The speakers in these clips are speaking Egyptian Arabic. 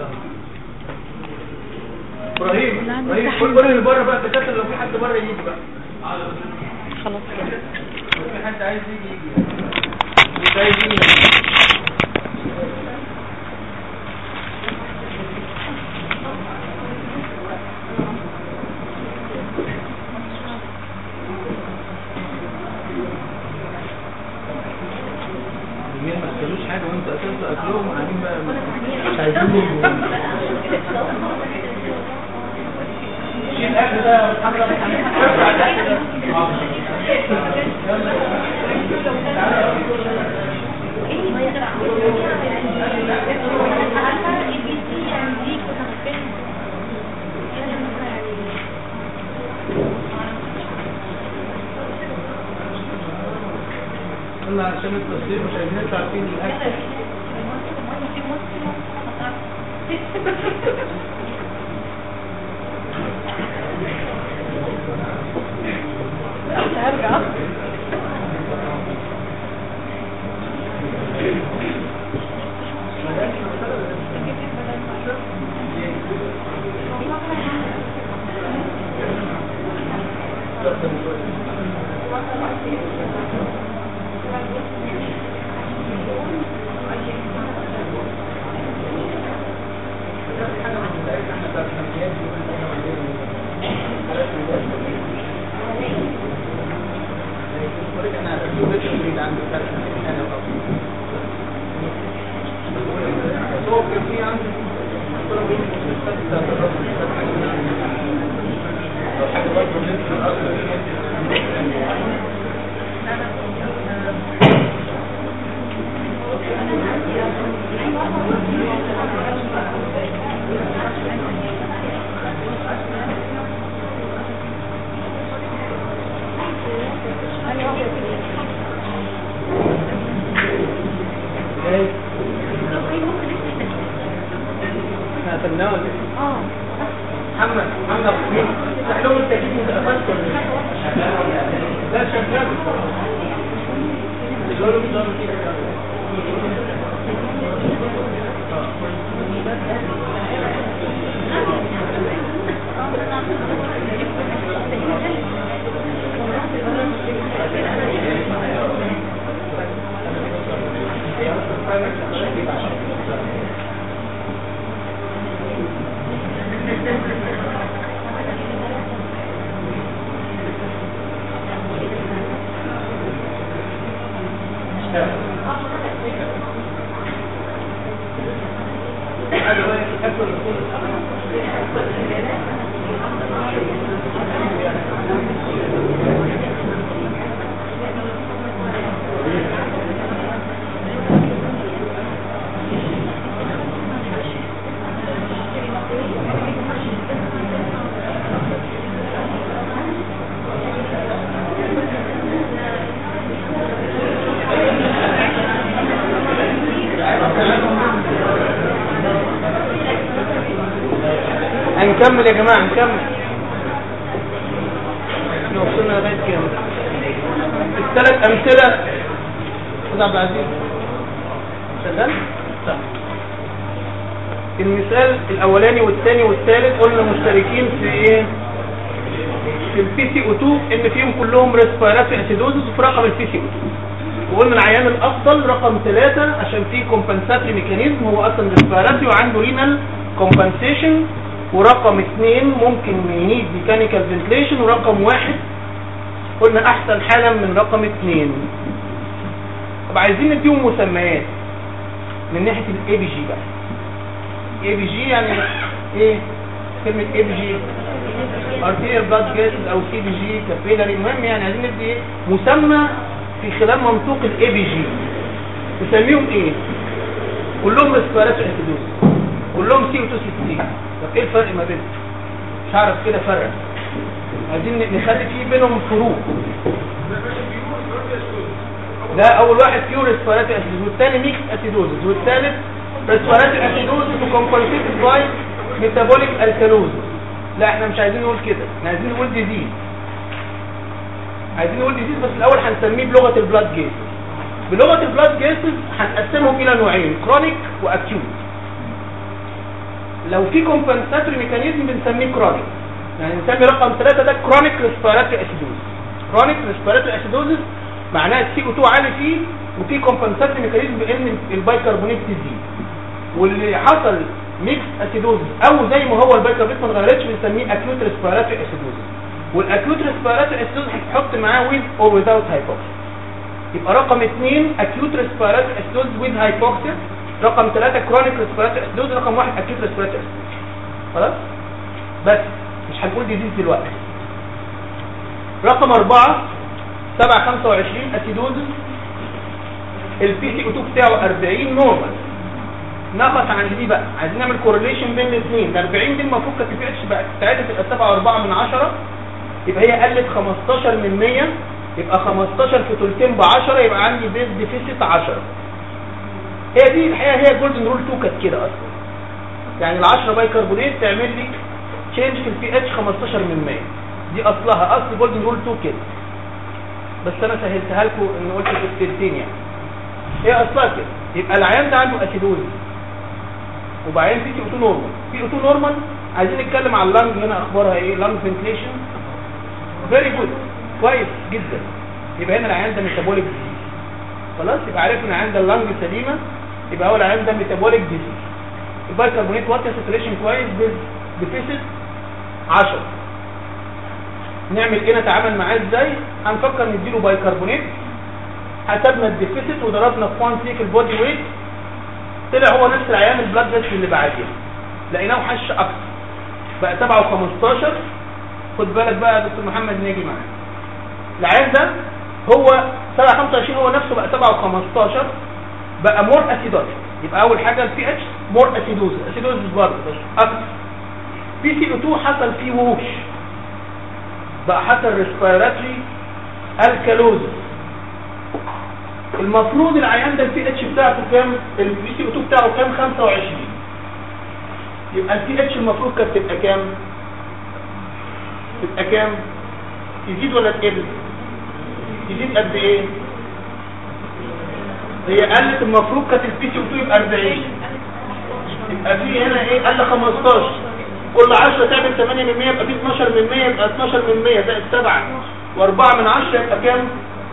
ابراهيم ابراهيم كل كل اللي بره بقى الدكاتره لو في حد بره يجي بقى خلاص كده لو في حد عايز يجي يجي مش عايز يجي اليومين ما اكلوش حاجه وانتوا اكلتوا اكلهم قاعدين بقى مش عايزين يجوا. شيل الاكل ده يا محمد ارفع الاكل ده قلنا عشان التصوير مش عايزين نطلع فين الاكل هرجع احنا قفلناه ولا ايه؟ اه محمد محمد ابو حميد افتح لهم التكييف انت قفلت ولا ايه؟ لا شغال اللي قالوا بيضربوا كده هنكمل يا جماعة هنكمل احنا وصلنا لغاية كام الثلاث أمثلة خد عبد العزيز شغال؟ طيب. المثال الأولاني والثاني والثالث قلنا مشتركين في إيه؟ في البي سي او 2 ان فيهم كلهم ريسبيراتوري اسيدوزس وفي رقم البي سي او 2 وقلنا العيان الافضل رقم ثلاثة عشان فيه كومبنساتري ميكانيزم هو اصلا ريسبيراتوري وعنده رينال كومبنسيشن ورقم اثنين ممكن ينيد ميكانيكال فنتليشن ورقم واحد قلنا احسن حالا من رقم اثنين طب عايزين نديهم مسميات من ناحية الاي بي جي بقى اي بي جي يعني ايه كلمة اي بي جي ارتيريال بلاد جاسز او سي بي جي كابيلاري المهم يعني عايزين ندي ايه مسمى في خلال منطوق الاي بي جي نسميهم ايه كلهم ريسبيراتوري اسيدوز كلهم سي او 2 سي طب ايه الفرق ما بينهم مش عارف كده فرق عايزين نخلي فيه بينهم فروق ده اول واحد فيه ريسبيراتوري اسيدوز والثاني ميكس اسيدوزز والثالث ريسبيراتوري اسيدوزز وكومبنسيتد باي ميتابوليك الكالوز لا احنا مش عايزين نقول كده احنا عايزين نقول ديزيز عايزين نقول ديزيز بس الاول هنسميه بلغه البلاد جيسز بلغه البلاد جيسز هنقسمهم الى نوعين كرونيك واكيوت لو في كومبنساتوري ميكانيزم بنسميه كرونيك يعني نسمي رقم ثلاثة ده كرونيك ريسبيراتوري اسيدوز كرونيك ريسبيراتوري اسيدوزس معناها السي او 2 عالي فيه وفي كومبنساتوري ميكانيزم بان البايكربونات تزيد واللي حصل ميكس اسيدوزس او زي ما هو البايكربونات ما اتغيرتش بنسميه اكيوت ريسبيراتوري اسيدوزس والاكيوت ريسبيراتوري اسيدوزس هتحط معاه ويز اور ويزاوت هايبوكسيا يبقى رقم اثنين اكيوت ريسبيراتوري اسيدوز ويز هايبوكسيا رقم ثلاثة كرونيك ريسبيراتوري اسيدوز رقم واحد اكيوت ريسبيراتوري اسيدوز خلاص بس مش هنقول ديزيز دلوقتي رقم أربعة سبعة خمسة وعشرين أسيدوز البي سي او 2 بتاعه 40 نورمال نقص عن دي بقى عايزين نعمل كورليشن بين الاثنين ال 40 دي المفروض كانت البي اتش بقت بتاعتها تبقى 7.4 من 10 يبقى هي قلت 15 من 100 يبقى 15 في ثلثين ب 10 يبقى عندي بيز ديفيسيت 10 هي دي الحقيقه هي الجولدن رول 2 كانت كده اصلا يعني ال 10 بايكربونات تعمل لي تشينج في البي اتش 15 من 100 دي اصلها اصل جولدن رول 2 كده بس انا سهلتها لكم ان قلت في التلتين يعني هي اصلها كده يبقى العيان ده عنده اسيدوز وبعدين في او 2 نورمال في او 2 نورمال عايزين نتكلم على اللنج هنا اخبارها ايه لنج فنتليشن فيري جود كويس جدا يبقى هنا العيان ده ميتابوليك ديزيز خلاص يبقى عرفنا العيان ده اللنج سليمه يبقى هو العيان ده ميتابوليك ديزيز البايكربونات واتر ساتوريشن كويس ديفيسيت 10 نعمل ايه نتعامل معاه ازاي هنفكر نديله بايكربونات حسبنا الديفيسيت وضربنا في 1 سيك البودي ويت طلع هو نفس العيان البلاد فيسل اللي بعديها لقيناه حش اكتر بقى 7 و15 خد بالك بقى يا دكتور محمد نيجي معانا العيان ده هو 7 25 هو نفسه بقى 7 و15 بقى مور اسيدوز يبقى اول حاجه البي اتش مور اسيدوز اسيدوز برضه بس اكتر بي سي او 2 حصل فيه ووش بقى حصل ريسبيراتوري الكالوزس المفروض العيان ده البي اتش بتاعته كام البي سي او 2 بتاعه كام 25 يبقى البي اتش المفروض كانت تبقى كام تبقى كام تزيد ولا تقل تزيد قد ايه هي قلت المفروض كانت البي سي او 2 يبقى 40 يبقى في هنا ايه قل 15 كل 10 تعمل 8 من 100 يبقى في 12 من 100 يبقى 12 من 100 زائد 7 و4 من 10 يبقى كام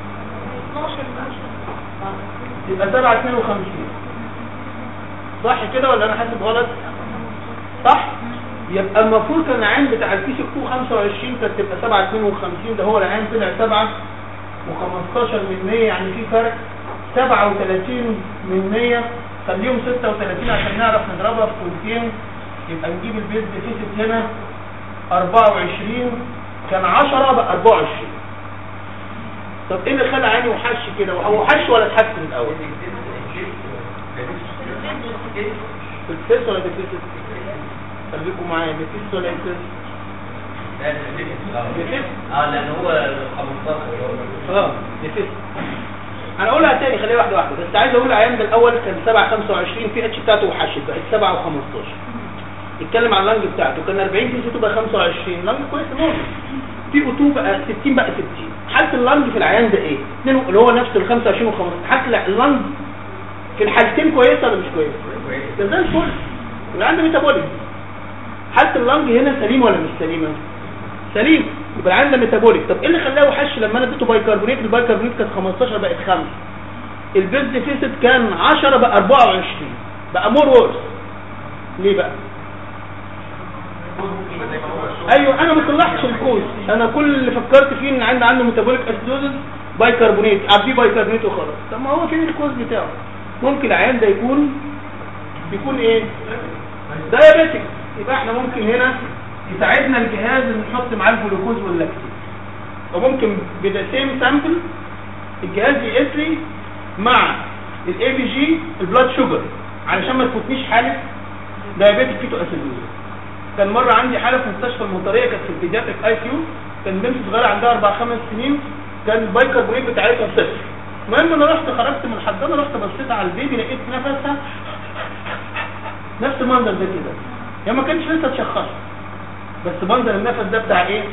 يبقى 7 52 صح كده ولا انا حاسب غلط صح يبقى المفروض كان العين بتاع البي سي 25 كانت تبقى 7 52 ده هو العين طلع 7 و15 من 100 يعني في فرق 37 من 100 خليهم 36 عشان نعرف نضربها في كونتين يبقى نجيب البيز ديفيسيت هنا 24 كان 10 بقى 24 طب ايه اللي خلى عيني وحش كده هو وحش ولا اتحسن الاول الفيس ولا ديفيسيت خليكم معايا ديفيسيت ولا انتس ديفيسيت اه لان هو 15 اه ديفيسيت انا اقولها تاني خليها واحده واحده بس عايز اقول العيان ده الاول كان 7 25 في اتش بتاعته وحشت بقت 7 و15 نتكلم على اللنج بتاعته كان 40 في سيتو بقى 25 لنج كويس نورمال في اوتو بقى 60 بقى 60 حاله اللنج في العيان ده ايه اتنين اللي هو نفس ال 25 و 15 حاله اللنج في الحالتين كويسه ولا مش كويسه ده زي الفل العيان ده ميتابوليك حاله اللنج هنا سليمه ولا مش سليمه سليم يبقى العيان ده ميتابوليك طب ايه اللي خلاه وحش لما انا اديته بايكربونات البايكربونات كانت 15 بقت 5 البيز ديفيسيت كان 10 بقى 24 بقى مور وورس ليه بقى ايوه انا ما صلحتش الكوز انا كل اللي فكرت فيه ان عندي عنده ميتابوليك اسيدوزس بايكربونات عبيه بايكربونات وخلاص طب ما هو فين الكوز بتاعه ممكن العيان ده يكون يكون ايه دايابيتك يبقى احنا ممكن هنا يساعدنا الجهاز ان نحط معاه الجلوكوز واللاكتين وممكن بدا سيم سامبل الجهاز يقيس لي مع الاي بي جي البلاد شوجر علشان ما تفوتنيش حاله دايابيتك كيتو اسيدوزس كان مرة عندي حالة في مستشفى المنطرية كانت في البيدياتريك اي سيو كان بنت صغيرة عندها اربع خمس سنين كان البايكربونات بتاعتها صفر المهم انا رحت خرجت من الحضانة رحت بصيت على البيبي لقيت نفسها نفس المنظر ده كده هي ما كانتش لسه اتشخصت بس منظر النفس ده بتاع ايه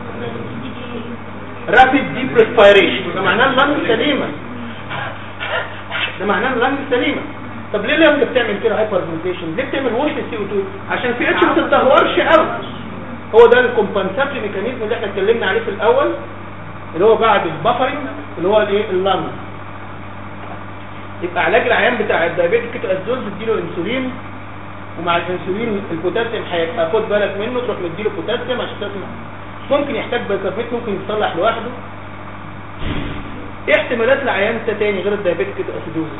رابيد ديب ريسبيريشن ده معناه اللنج سليمة ده معناه اللنج سليمة طب ليه لما بتعمل كده هايبر فنتيشن ليه بتعمل وش للسي او 2 عشان في اتش ما بتتدهورش قوي هو ده الكومبنساتري ميكانيزم اللي احنا اتكلمنا عليه في الاول اللي هو بعد البفرنج اللي هو الايه اللنج يبقى علاج العيان بتاع الدايابيتيك كيتو اسيدوز تديله انسولين ومع الانسولين البوتاسيوم هيبقى خد بالك منه تروح مديله بوتاسيوم عشان تسمع ممكن يحتاج بيكربونات ممكن يتصلح لوحده ايه احتمالات العيان ده تاني غير الدايابيتيك كيتو اسيدوز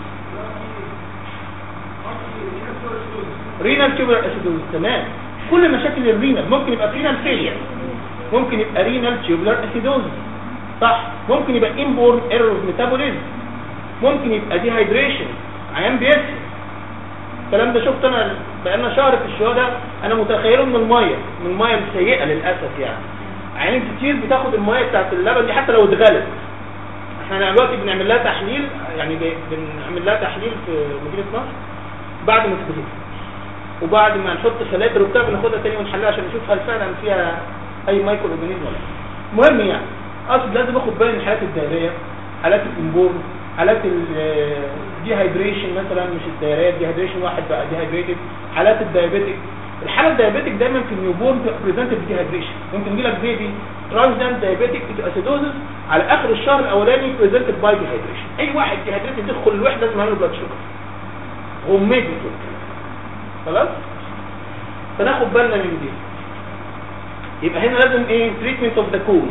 رينال تيوبر اسيدوز تمام كل مشاكل الرينال ممكن يبقى رينال فيلير ممكن يبقى رينال تيوبر اسيدوز صح ممكن يبقى انبورن ايرور ميتابوليزم ممكن يبقى دي هايدريشن عيان بيسر الكلام ده شفت انا بقالنا شهر في الشهر ده انا متخيله من الميه من الميه السيئه للاسف يعني عيان كتير بتاخد الميه بتاعت اللبن دي حتى لو اتغلت احنا دلوقتي بنعمل لها تحليل يعني ب- بنعمل لها تحليل في مدينه نصر بعد ما تتغلي وبعد ما نحط فلاتر وبتاع بناخدها تاني ونحلها عشان نشوف هل فعلا فيها اي مايكرو اورجانيزم ولا لا المهم يعني اقصد لازم اخد بالي من حالات الدهريه حالات الانبورن حالات الديهايدريشن مثلا مش الدهريه الديهايدريشن واحد بقى ديهايدريتد حالات الدايابيتك الحاله الدايابيتك دايما في النيوبورن بريزنت بديهايدريشن ممكن يجي لك بيبي ترانزيانت دايابيتك اسيدوزس على اخر الشهر الاولاني بريزنت باي ديهايدريشن اي واحد ديهايدريتد يدخل الوحده لازم يعمل بلاد شوجر غميت كده خلاص فناخد بالنا من دي يبقى هنا لازم ايه تريتمنت اوف ذا كوز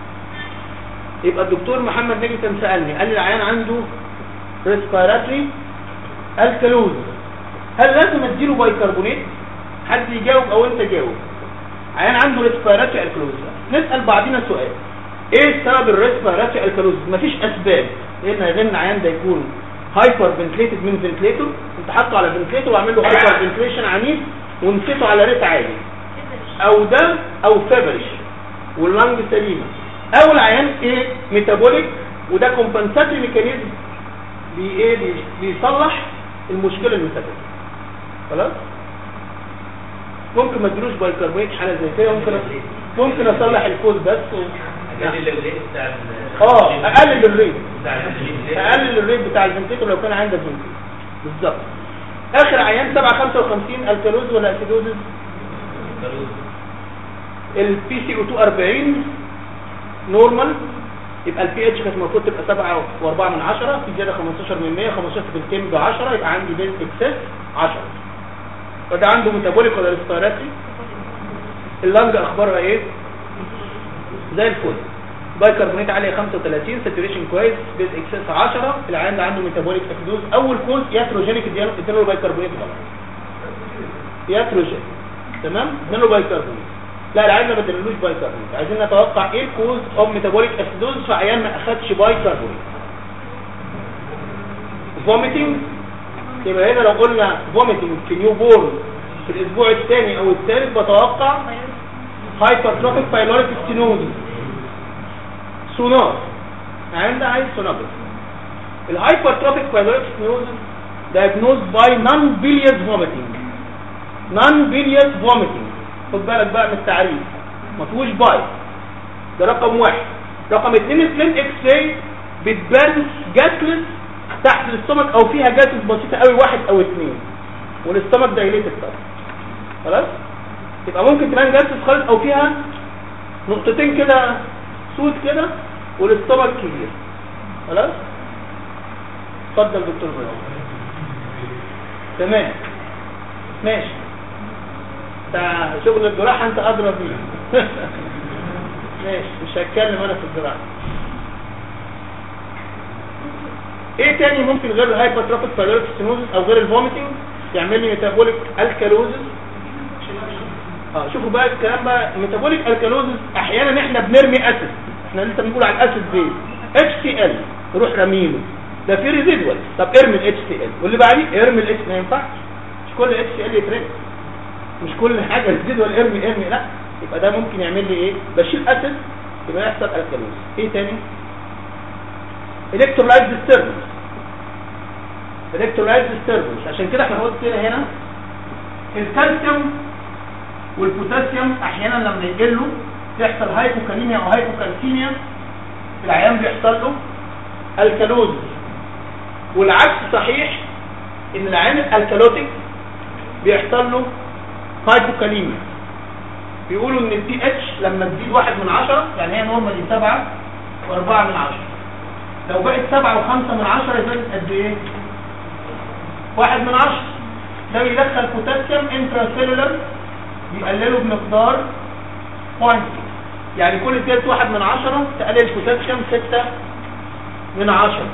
يبقى الدكتور محمد نجم كان سالني قال لي العيان عنده ريسبيراتوري الكالوز هل لازم اديله بايكربونات حد يجاوب او انت جاوب عيان عنده ريسبيراتوري الكالوز نسال بعضنا سؤال ايه سبب الريسبيراتوري الكالوز مفيش اسباب لان غير العيان ده يكون هايبر فنتليتد من فنتليتور انت حاطه على فنتليتور وعامل له هايبر فنتليشن عنيف ونسيته على ريت عالي او ده او فيبرش واللنج سليمه او العيان ايه ميتابوليك وده كومبنساتري ميكانيزم بي ايه بي- بيصلح المشكله الميتابوليك خلاص ممكن ما ادلوش بايكربونات حاله زي كده ممكن أ- ممكن اصلح الكود بس و... اقلل الريت بتاع ال- اه اقلل الريت بتاع الانسولين. اقلل الريت بتاع الفنتيتور لو كان عندك فنتيتور بالظبط اخر عيان 755 الكالوز ولا اسيدوزز خلاص. البي سي او 2 40 نورمال يبقى البي اتش كانت المفروض تبقى 7 و4 من 10 في زياده 15 من 100 15 في الكيم ب 10 يبقى عندي بيز اكسس 10 فده عنده ميتابوليك ولا ريسبيراتوري اللنج اخبارها ايه زي الفل بايكربونات عاليه 35 ساتوريشن كويس بيز اكسس 10 العيان ده عنده ميتابوليك اسيدوز اول كوز ياتروجينيك اديله بايكربونات غلط ياتروجين تمام اديله بايكربونات لا العيان ما بدلوش بايكربونات عايزين نتوقع ايه الكوز اوف ميتابوليك اسيدوز في عيان ما اخدش بايكربونات فوميتنج يبقى هنا لو قلنا فوميتنج في نيو بورن في الاسبوع الثاني او الثالث بتوقع هايبرتروفيك بايلوريك ستينوزيس سونار العيان ده عايز سونوجرافي الهايبرتروفيك بايلوريك ستينوزيس diagnosed by non-bilious vomiting non-bilious vomiting خد بالك بقى من التعريف ما فيهوش باي ده رقم واحد رقم اتنين الفلين اكس راي بتبان جاسلس تحت الاستمك او فيها جاسس بسيطه قوي واحد او اتنين والاستمك دايليتد طبعا خلاص يبقى ممكن تبان جاسس خالص او فيها نقطتين كده سود كده والاستمك كبير خلاص اتفضل دكتور بريد تمام ماشي بتاع شغل الجراحة انت ادرى بيه ماشي مش هتكلم انا في الجراحة ايه تاني ممكن غير الهايبرتروفيك بايلوريك ستينوزس او غير الفوميتنج يعمل لي ميتابوليك الكالوزس اه شوفوا بقى الكلام بقى ميتابوليك الكالوزس احيانا احنا بنرمي اسيد احنا لسه بنقول على الاسيد بيز اتش سي ال نروح رامينه ده في ريزيدوال طب ارمي الاتش سي ال واللي بعديه ارمي الاتش ما ينفعش مش كل اتش سي ال يترمي مش كل حاجه ريزيدوال ارمي ارمي لا يبقى ده ممكن يعمل لي ايه بشيل اسيد يبقى يحصل الكالوز ايه تاني الكترولايت ديستربنس الكترولايت ديستربنس عشان كده احنا قلت كده هنا الكالسيوم والبوتاسيوم احيانا لما يقلوا يحصل هايبوكاليميا او هايبوكالسيميا العيان بيحصل له الكالوز والعكس صحيح ان العين الالكالوتيك بيحصل له هايبوكاليميا بيقولوا ان البي اتش لما تزيد واحد من عشرة يعني هي نورمالي سبعة واربعة من عشرة لو بقت سبعة وخمسة من عشرة يبقى قد ايه؟ واحد من عشرة ده بيدخل بوتاسيوم انتراسيلولر بيقلله بمقدار 0.6 يعني كل زيادة واحد من عشرة تقلل البوتاسيوم ستة من عشرة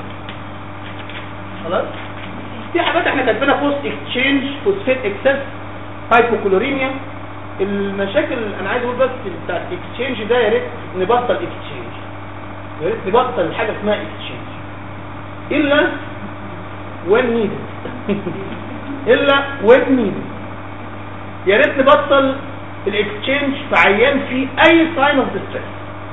خلاص في حاجات احنا كاتبينها فوست اكسشينج فوسفيت اكسس هايبوكلوريميا المشاكل انا عايز اقول بس بتاع الاكسشينج ده يا ريت نبطل اكسشينج يا ريت نبطل حاجه اسمها اكسشينج الا when needed الا when needed يا ريت نبطل الاكسشينج في عيان فيه اي ساين اوف ديستريس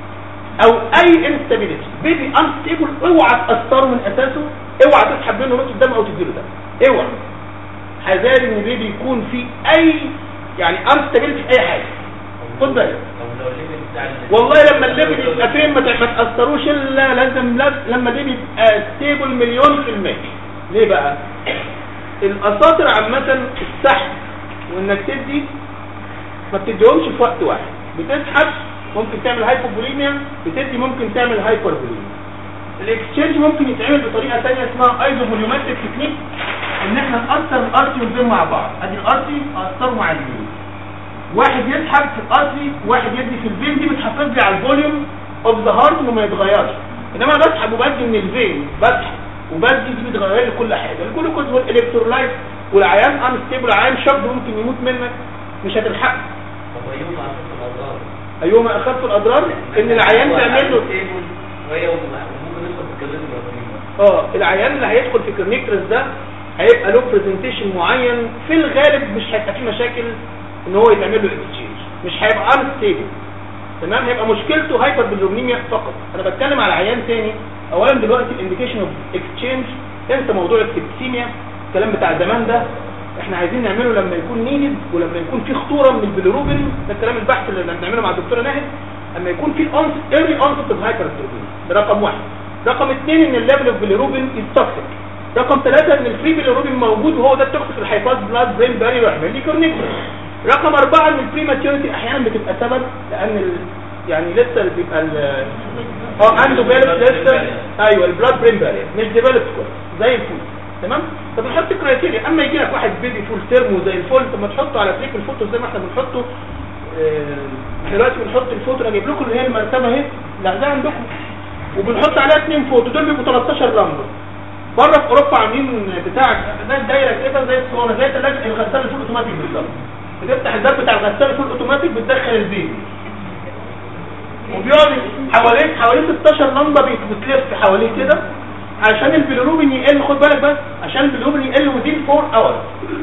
او اي انستابيليتي بيبي انستيبل اوعى تاثره من اساسه اوعى تسحب منه نقطه دم او تديله دم اوعى حذاري ان البيبي يكون فيه اي يعني انستابيليتي في اي حاجه خد بالك طب لو الليفل بتاع ال- والله لما الليفل يبقى فين ما ت- ما تاثروش الا لازم لاز- لما الليفل يبقى ستيبل مليون في المية ليه بقى الاساطر عامه السحب وانك تدي ما بتديهمش في وقت واحد بتسحب ممكن تعمل هايبوبوليميا بتدي ممكن تعمل هايبربوليميا الاكسشينج ممكن يتعمل بطريقه ثانيه اسمها ايزوفوليومتريك تكنيك ان احنا نقصر الارتي والفين مع بعض ادي الارتي اقصره مع الفين واحد يسحب في الارتي واحد يدي في الفين دي بتحافظ لي على الفوليوم اوف ذا هارت انه ما يتغيرش انما انا بسحب وبدي من الفين بسحب وبدي دي بتغير لي كل حاجه الجلوكوز والالكترولايت والعيان انستيبل عيان شاب ممكن يموت منك مش هتلحقه طب ايهما اساس الاضرار ايهما اخف الاضرار ان العيان تعمل له وهي وممكن ندخل في الكلام اه العيان اللي هيدخل في كرنيكترس ده هيبقى له برزنتيشن معين في الغالب مش هيبقى فيه مشاكل ان هو يتعمل له اكسشينج مش هيبقى انستيبل تمام هيبقى مشكلته هايبر بالرومنيميا فقط انا بتكلم على عيان تاني اولا دلوقتي الانديكيشن اوف اكسشينج انت موضوع السبسيميا الكلام بتاع زمان ده احنا عايزين نعمله لما يكون نيدد ولما يكون في خطوره من البيليروبين ده الكلام البحث اللي بنعمله مع الدكتوره ناهد لما يكون في اونس ايرلي اونست اوف هايبر ده رقم واحد رقم اثنين ان الليفل اوف بيليروبين از توكسيك رقم ثلاثة ان الفري بيليروبين موجود وهو ده التوكسيك اللي هيباس بلاد برين باري ويعمل لي كورنيكتور رقم أربعة ان البريماتيورتي احيانا بتبقى سبب لان ال... يعني لسه اللي بيبقى ال... اه عنده بيلف لسه ايوه البلاد برين باري مش ديفلوبد كويس زي الفول تمام طب نحط كرايتيريا اما يجي لك واحد بيبي فول تيرمو زي الفول طب ما تحطه على تريك الفوتو زي ما احنا بنحطه آه، دلوقتي بنحط الفوتو انا جايب لكم اللي هي المرتبه اهي لا ده عندكم وبنحط عليها اثنين فوتو دول بيبقوا 13 لمبه بره في اوروبا عاملين بتاع زي الدايره كده زي الصوره زي ثلاجه الغساله الفول اوتوماتيك بالظبط بتفتح الباب بتاع الغساله الفول اوتوماتيك بتدخل البيبي وبيقعد حواليه حواليه 16 لمبه بت- بتلف حواليه كده عشان البيلروبين يقل خد بالك بس عشان البيلروبين يقل within 4 hours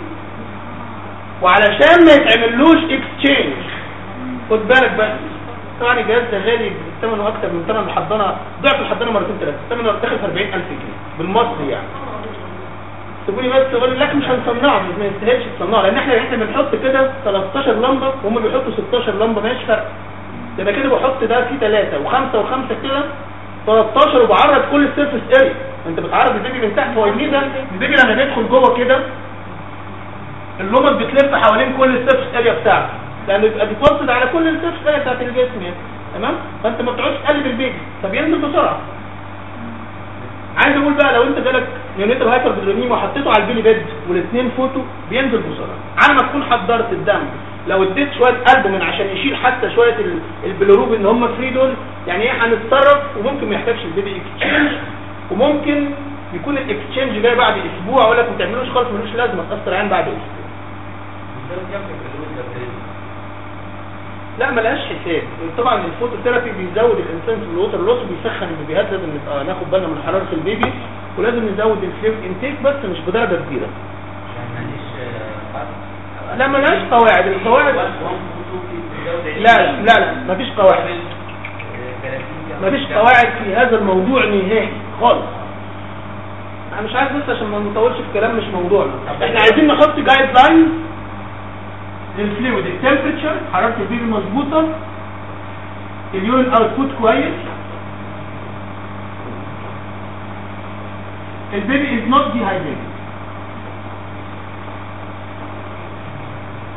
وعلشان ما يتعملوش اكسشينج خد بالك بس طبعا الجهاز ده غالي ثمنه اكتر من ثمن الحضانه ضعف الحضانه مرتين ثلاثه ثمنه داخل في 40000 جنيه بالمصري يعني سيبوني بس اقول لك مش هنصنعه مش ما يستاهلش تصنعه لان احنا احنا بنحط كده 13 لمبه وهم بيحطوا 16 لمبه ماشي فرق ده انا كده بحط ده فيه ثلاثه وخمسه وخمسه كده 13 وبعرض كل السيرفس اريا انت بتعرض البيبي من تحت هو الميزه البيبي لما بيدخل جوه كده اللمبه بتلف حوالين كل السيرفس اريا بتاعته لانه يبقى بيتوصل على كل السيرفس اريا بتاعت الجسم يعني تمام فانت ما بتقعدش تقلب البيبي فبينزل بسرعه عايز اقول بقى لو انت جالك نيونيتال هايبر بيلونيم وحطيته على البيلي بيد والاثنين فوتو بينزل بسرعه على ما تكون حضرت الدم لو اديت شويه قلب من عشان يشيل حتى شويه ال- البيلروب ان هم فري دول يعني ايه هنتصرف وممكن ما يحتاجش البيبي اكسشينج وممكن يكون الاكسشينج جاي بعد اسبوع اقول لك ما تعملوش خالص ملوش لازمه تاثر عين بعد اسبوع لا ملهاش حساب طبعا الفوتوثيرابي بيزود الانسان في الوتر لوس وبيسخن البيبيهات لازم نبقى ناخد بالنا من حراره البيبي ولازم نزود الفليفت انتيك بس مش بدرجه كبيره لا ملهاش قواعد القواعد لا لا لا مفيش قواعد مفيش قواعد في هذا الموضوع نهائي خالص انا مش عايز بس عشان ما نطولش في كلام مش موضوعنا احنا عايزين نحط جايد لاين للفلويد التمبريتشر حراره البيبي مظبوطه اليورين اوتبوت كويس البيبي از نوت ديهايدريتد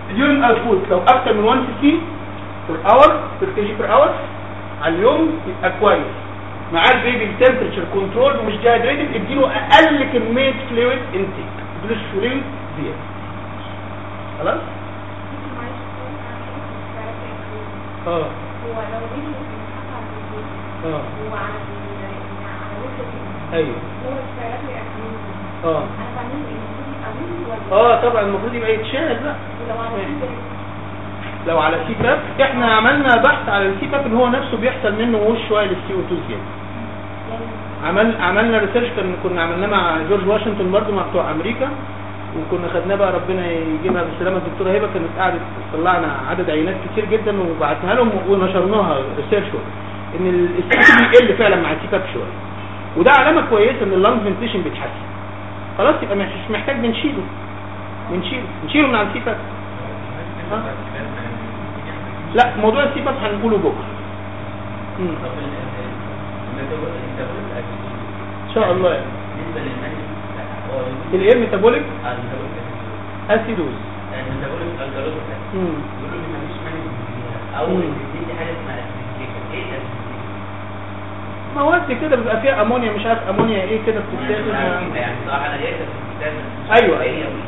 اليورين اوتبوت لو اكتر من 1 سي بير اور بير كي جي بير اور على اليوم يبقى كويس مع البيبي التمبريتشر كنترول ومش ديهايدريتد اديله اقل كميه فلويد انتيك ما تديلوش فلويد زياده خلاص اه هو لو فيديو بيتحط على الفيديو اه وعلى ال- على وش الفيديو ايوه هو الشباب يأكلوه اه انا بعمله ايه المفروض يبقى منه ولا اه طبعا المفروض يبقى يتشال بقى ولو على الفيديو لو على سي باب احنا عملنا بحث على السي باب ان هو نفسه بيحصل منه وش شويه للسي او 2 زياده يعني عمل عملنا ريسيرش كان كنا عملناه مع جورج واشنطن برضه مع بتوع امريكا وكنا خدناه بقى ربنا يجيبها بالسلامه الدكتوره هبه كانت قعدت طلعنا عدد عينات كتير جدا وبعتناها لهم ونشرناها ريسيرش ان السي بيقل فعلا مع السي باب شويه وده علامه كويسه ان اللانج فنتيشن بيتحسن خلاص يبقى مش مش محتاج بنشيله بنشيله نشيله من على السي باب ها؟ لا موضوع السي باب هنقوله بكره مم. طب ال- ال- الميتابول- الميتابوليك أكيد. ان شاء الله يعني. بالنسبة للماني لا، هو الايه ميتابوليك آه، الميتابوليك أكيد. اسيدوز يعني الميتابوليك ألكالوز ده. مم. يقولوا ان مفيش ماني فيها او مم. ان دي حاجه اسمها اسيديفيكيشن ايه الاسيديفيكيشن؟ مواد كده بيبقى فيها امونيا مش عارف امونيا ايه كده بتتاخد يعني يعني صراحه انا لقيتها في الكتاب أيوة. هي وال-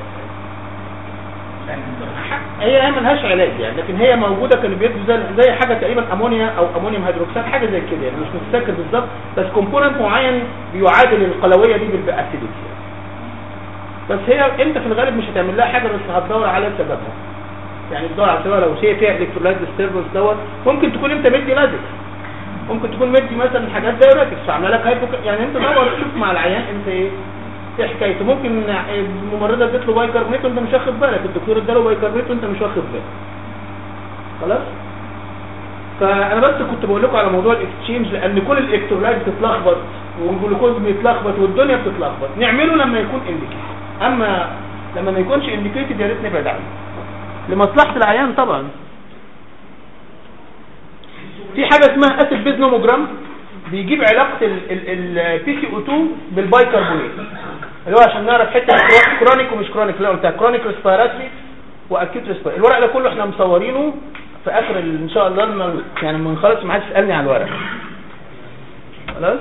يعني هي هي ملهاش علاج يعني لكن هي موجوده كانوا بيدوا زي زي حاجه تقريبا امونيا او امونيوم هيدروكسيد حاجه زي كده يعني مش متذكر بالظبط بس كومبوننت معين بيعادل القلويه دي بالاسيدوز يعني. بس هي انت في الغالب مش هتعمل لها حاجه بس هتدور على سببها يعني تدور على سببها لو هي فيها الكترولايت ديستربنس دوت ممكن تكون انت مدي لازك ممكن تكون مدي مثلا حاجات دايوريتكس عامله لك هايبو يعني انت دور شوف مع العيان انت ايه ايه حكايته ممكن الممرضه ادت له بايكربونات وانت مش واخد بالك الدكتور اداله بايكربونات وانت مش واخد بالك خلاص فانا بس كنت بقول لكم على موضوع الاكسشينج لان كل الالكترولايت بتتلخبط والجلوكوز بيتلخبط والدنيا بتتلخبط نعمله لما يكون انديكيتد اما لما ما يكونش انديكيتد يا ريت نبعد عنه لمصلحه العيان طبعا في حاجه اسمها اسيد بيز نوموجرام بيجيب علاقه البي سي او 2 بالبايكربونات اللي هو عشان نعرف حته كرونيك ومش كرونيك اللي قلتها كرونيك ريسبيراتري واكيوت ريسبيراتري الورق ده كله احنا مصورينه في اخر ال- ان شاء الله لما يعني لما نخلص ما حدش يسالني على الورق خلاص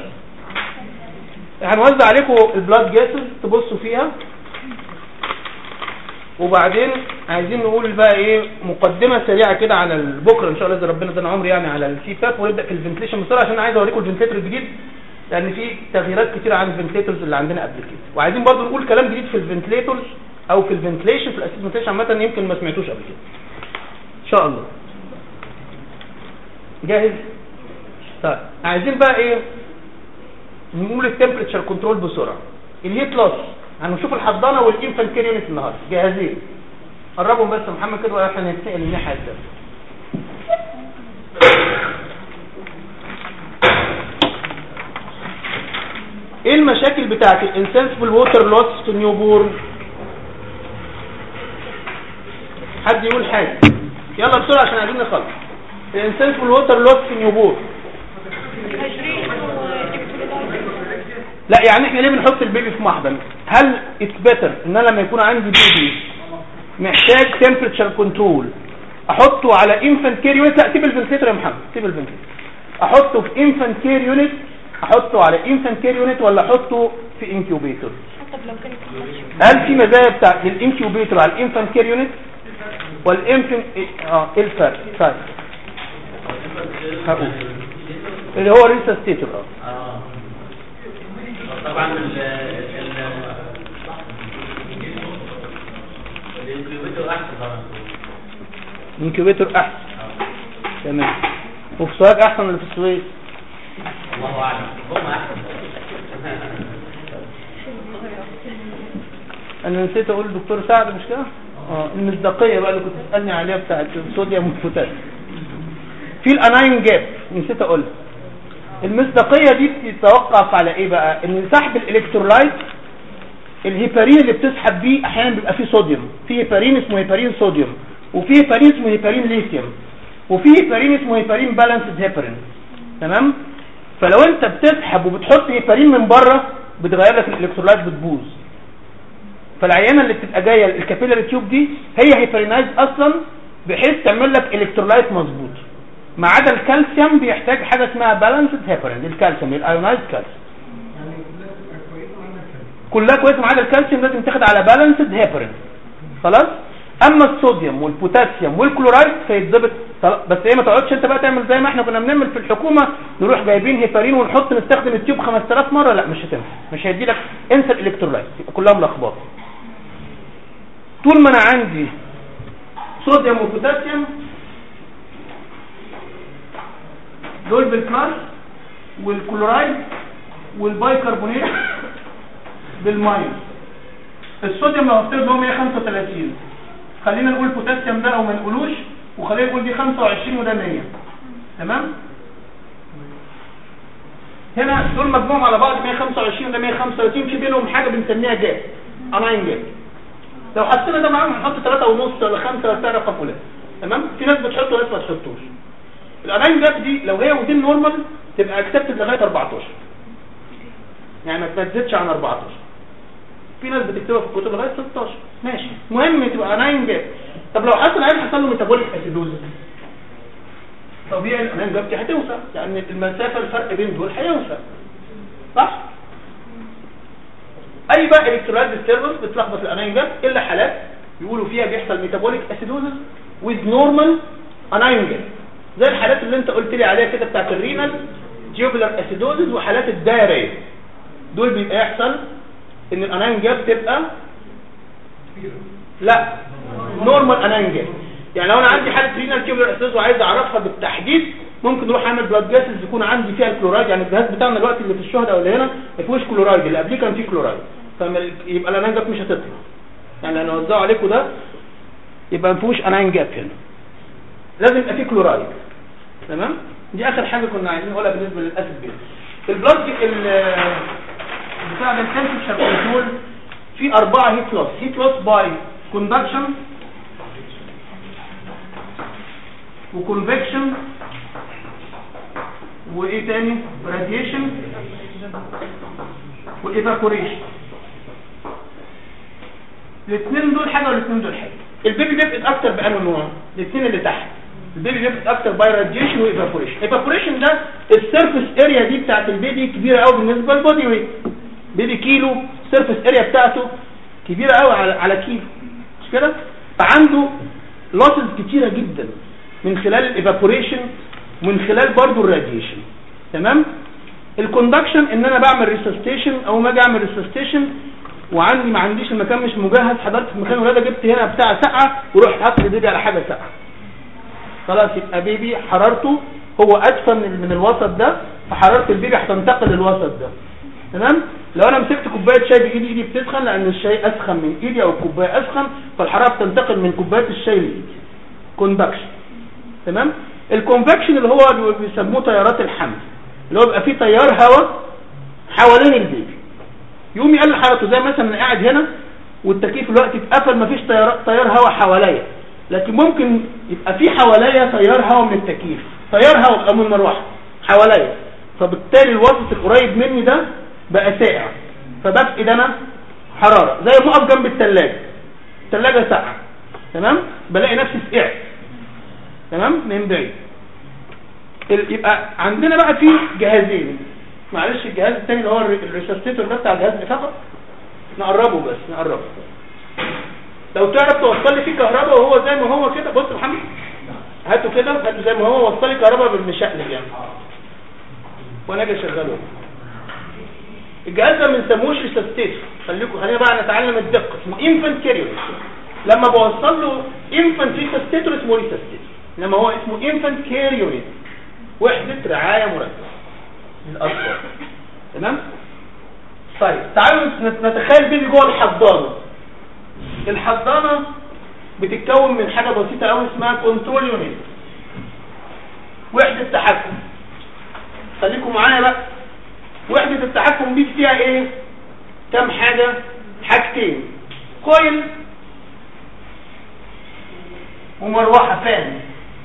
هنوزع عليكم البلاد جاسز تبصوا فيها وبعدين عايزين نقول بقى ايه مقدمه سريعه كده على ال- بكره ان شاء الله اذا ربنا ادانا عمر يعني على السي باب ونبدا في الفنتليشن بسرعه عشان عايز اوريكم الفنتليتر الجديد لان في تغييرات كتيره عن الفنتليترز اللي عندنا قبل كده وعايزين برضو نقول كلام جديد في الفنتليترز او في الفنتليشن في الاسيستمنتيشن عامه يمكن ما سمعتوش قبل كده ان شاء الله جاهز طيب عايزين بقى ايه نقول التمبريتشر كنترول بسرعه الهيت لوس هنشوف الحضانه والانفانت كير يونت النهارده جاهزين قربهم بس يا محمد كده واحنا ننتقل للناحيه الثانيه ايه المشاكل بتاعت الانسنسبل ووتر لوس في النيو بورن حد يقول حاجه يلا بسرعه عشان عايزين نخلص الانسنسبل ووتر لوس في النيو بورن لا يعني احنا ليه بنحط البيبي في محضن هل اتس بيتر ان انا لما يكون عندي بيبي محتاج تمبريتشر كنترول احطه على انفانت كير يونت لا سيب الفنتليتر يا محمد سيب الفنتليتر احطه في انفانت كير يونت احطه على انفانت كير يونت ولا احطه في انكيوبيتور حتى لو كانت هل في مزايا بتاع للانكيوبيتور على الانفانت كير يونت والانفانت اه ايه الفرق طيب هقول اللي هو ريسستيتور اه اه طبعا ال ال الانكيوبيتور احسن طبعا انكيوبيتور احسن آه. تمام وفي سوهاج احسن ولا في السويس الله اعلم هم احسن انا نسيت اقول للدكتور سعد مش كده اه المصداقيه بقى اللي كنت تسالني عليها بتاعت الصوديوم والبوتاسيوم في الاناين جاب نسيت اقولها المصداقيه دي بتتوقف على ايه بقى ان سحب الالكترولايت الهيبارين اللي بتسحب بيه احيانا بيبقى فيه صوديوم في هيبارين اسمه هيبارين صوديوم وفي هيبارين اسمه هيبارين ليثيوم وفي هيبارين اسمه هيبارين بالانسد هيبارين تمام فلو انت بتسحب وبتحط هيبارين من بره بتغير لك الالكترولايت بتبوظ فالعيانه اللي بتبقى جايه الكابيلاري تيوب دي هي هيبرينايز اصلا بحيث تعمل لك الكترولايت مظبوط ما عدا الكالسيوم بيحتاج حاجه اسمها بالانسد هيبرين الكالسيوم الايونايز كالسيوم كلها كويسه ما عدا الكالسيوم لازم تاخد على بالانسد هيبرين خلاص اما الصوديوم والبوتاسيوم والكلورايد فيتظبط طل- بس ايه ما تقعدش انت بقى تعمل زي ما احنا كنا بنعمل في الحكومه نروح جايبين هيبارين ونحط نستخدم التيوب 5000 مره لا مش هتنفع مش هيدي لك انسى الالكترولايت يبقى كلها ملخبطه طول ما انا عندي صوديوم وبوتاسيوم دول بالبلس والكلورايد والبايكربونات بالماينس الصوديوم لو هفترض ان هو 135 خلينا نقول البوتاسيوم ده او ما نقولوش وخلينا نقول دي 25 وده 100 تمام هنا دول مجموعهم على بعض 125 وده 135 في بينهم حاجه بنسميها جاب اناين جاب لو حطينا ده معاهم هنحط 3 ونص ولا 5 ولا بتاع رقم فلان تمام في ناس بتحط وناس ما تحطوش الاناين جاب دي لو هي ودين نورمال تبقى اكسبتد لغايه 14 يعني ما تزيدش عن 14 في ناس بتكتبها في الكتب لغايه 16 ماشي المهم تبقى 9 جاب طب لو حصل عيل حصل له ميتابوليك اسيدوز طبيعي الانام جاب دي هتوسع لان المسافه الفرق بين دول هيوسع صح اي بقى الكترولايت ديستربنس بتلخبط الاناين جاب الا حالات يقولوا فيها بيحصل ميتابوليك اسيدوزس with نورمال اناين جاب زي الحالات اللي انت قلت لي عليها كده بتاعت الرينال جيوبلر اسيدوزس وحالات الدايريه دول بيبقى يحصل ان الاناين جاب تبقى لا نورمال اناين جاب يعني لو انا عندي حاله رينال كيبلر اسيدوز وعايز اعرفها بالتحديد ممكن نروح اعمل بلاد جاسز يكون عندي فيها الكلورايد يعني الجهاز بتاعنا دلوقتي اللي في الشهداء واللي هنا ما فيهوش كلورايد اللي قبليه كان فيه كلورايد فيبقى الاناين جاب مش هتطلع يعني انا اوزعه عليكم ده يبقى ما فيهوش اناين جاب هنا لازم يبقى فيه كلورايد تمام دي اخر حاجه كنا عايزين نقولها بالنسبه للاسيد بيز البلاد ال بتاع ده التمبريتشر كنترول في أربعة هيت لوس هيت لوس باي كوندكشن وكونفكشن وايه تاني راديشن وايفاكوريشن الاثنين دول حاجه والاثنين دول حاجه البيبي بيفقد اكتر بانه نوع الاثنين اللي تحت البيبي بيفقد اكتر باي راديشن وايفاكوريشن ايفاكوريشن ده السيرفيس اريا دي بتاعت البيبي كبيره قوي بالنسبه للبودي ويت بيبي كيلو سيرفيس اريا بتاعته كبيره قوي على على كيلو مش كده فعنده لوسز كتيره جدا من خلال الايفابوريشن ومن خلال برضو الراديشن تمام الكوندكشن ان انا بعمل ريسستيشن او ما اجي اعمل ريسستيشن وعندي ما عنديش المكان مش مجهز حضرت في مكان ولاده جبت هنا بتاع سقعه ورحت حاطط البيبي على حاجه سقعه خلاص يبقى بيبي حرارته هو ادفى من من الوسط ده فحراره البيبي هتنتقل للوسط ده تمام لو انا مسكت كوبايه شاي بايدي ايدي بتسخن لان الشاي اسخن من ايدي او الكوبايه اسخن فالحراره بتنتقل من كوبايه الشاي لايدي كوندكشن تمام الكونفكشن اللي هو بيسموه تيارات الحمل اللي هو بيبقى فيه تيار هواء حوالين البيبي يقوم يقلل حرارته زي مثلا انا قاعد هنا والتكييف دلوقتي اتقفل مفيش تيار تيار هواء حواليا لكن ممكن يبقى في حواليا تيار هواء من التكييف تيار هواء او من المروحه حواليا فبالتالي الوسط القريب مني ده بقى ساقع فبفقد انا حراره زي ما اقف جنب الثلاجه الثلاجه ساقعه تمام بلاقي نفسي سقعت تمام من بعيد ال- يبقى عندنا بقى في جهازين معلش الجهاز الثاني اللي هو الري- الريسستيتور ده بتاع الجهاز فقط نقربه بس نقربه لو تعرف توصل لي فيه كهرباء وهو زي ما هو كده بص يا محمد هاته كده هاته زي ما هو وصل لي كهرباء بالمشقلب يعني وانا اجي اشغله الجهاز ده ما بنسموش ريسستيتور خليكم خلينا بقى نتعلم الدقه اسمه انفنت كارير لما بوصل له انفنت ريسستيتور اسمه ريسستيتور انما هو اسمه انفنت كارير وحده رعايه مركزه للاطفال تمام طيب تعالوا نت- نتخيل بيبي جوه الحضانه الحضانه بتتكون من حاجه بسيطه قوي اسمها كنترول يونت وحده تحكم خليكم معايا بقى وحدة التحكم دي فيها ايه كم حاجة حاجتين كويل ومروحة فان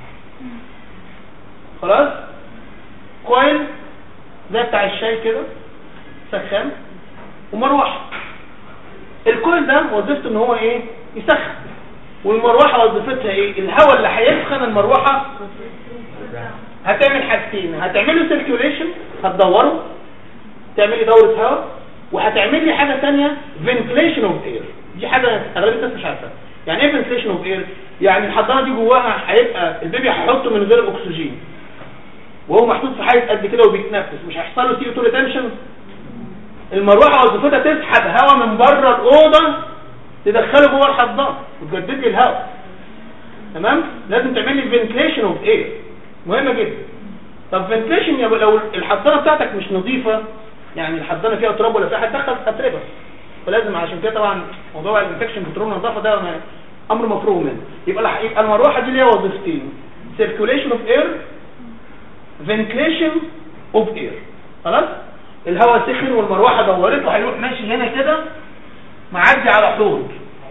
خلاص كويل زي بتاع الشاي كده سخان ومروحة الكويل ده وظيفته ان هو ايه يسخن والمروحه وظيفتها ايه الهواء اللي هيسخن المروحه هتعمل حاجتين هتعمله سيركيوليشن هتدوره تعملي دورة هواء وهتعمل لي حاجة تانية ventilation of air دي حاجة اغلبية الناس مش عارفة يعني ايه ventilation of air يعني الحضانة دي جواها هيبقى البيبي هيحطه من غير اكسجين وهو محطوط في حاجة قد كده وبيتنفس مش هيحصل له سي او ريتنشن المروحة وظيفتها تسحب هواء من بره الأوضة تدخله جوه الحضانة وتجدد لي الهواء تمام لازم تعمل لي ventilation of air مهمة جدا طب ventilation يبقى لو الحضانة بتاعتك مش نظيفة يعني الحضانة فيها تراب ولا فيها هتدخل اتربه فلازم عشان كده طبعا موضوع الانفكشن كنترول النظافة ده ما- امر مفروغ منه يبقى الح- يبقى المروحة دي ليها وظيفتين circulation of air ventilation of air خلاص الهواء سخن والمروحة دورت وهيروح ماشي هنا كده معدي على حوض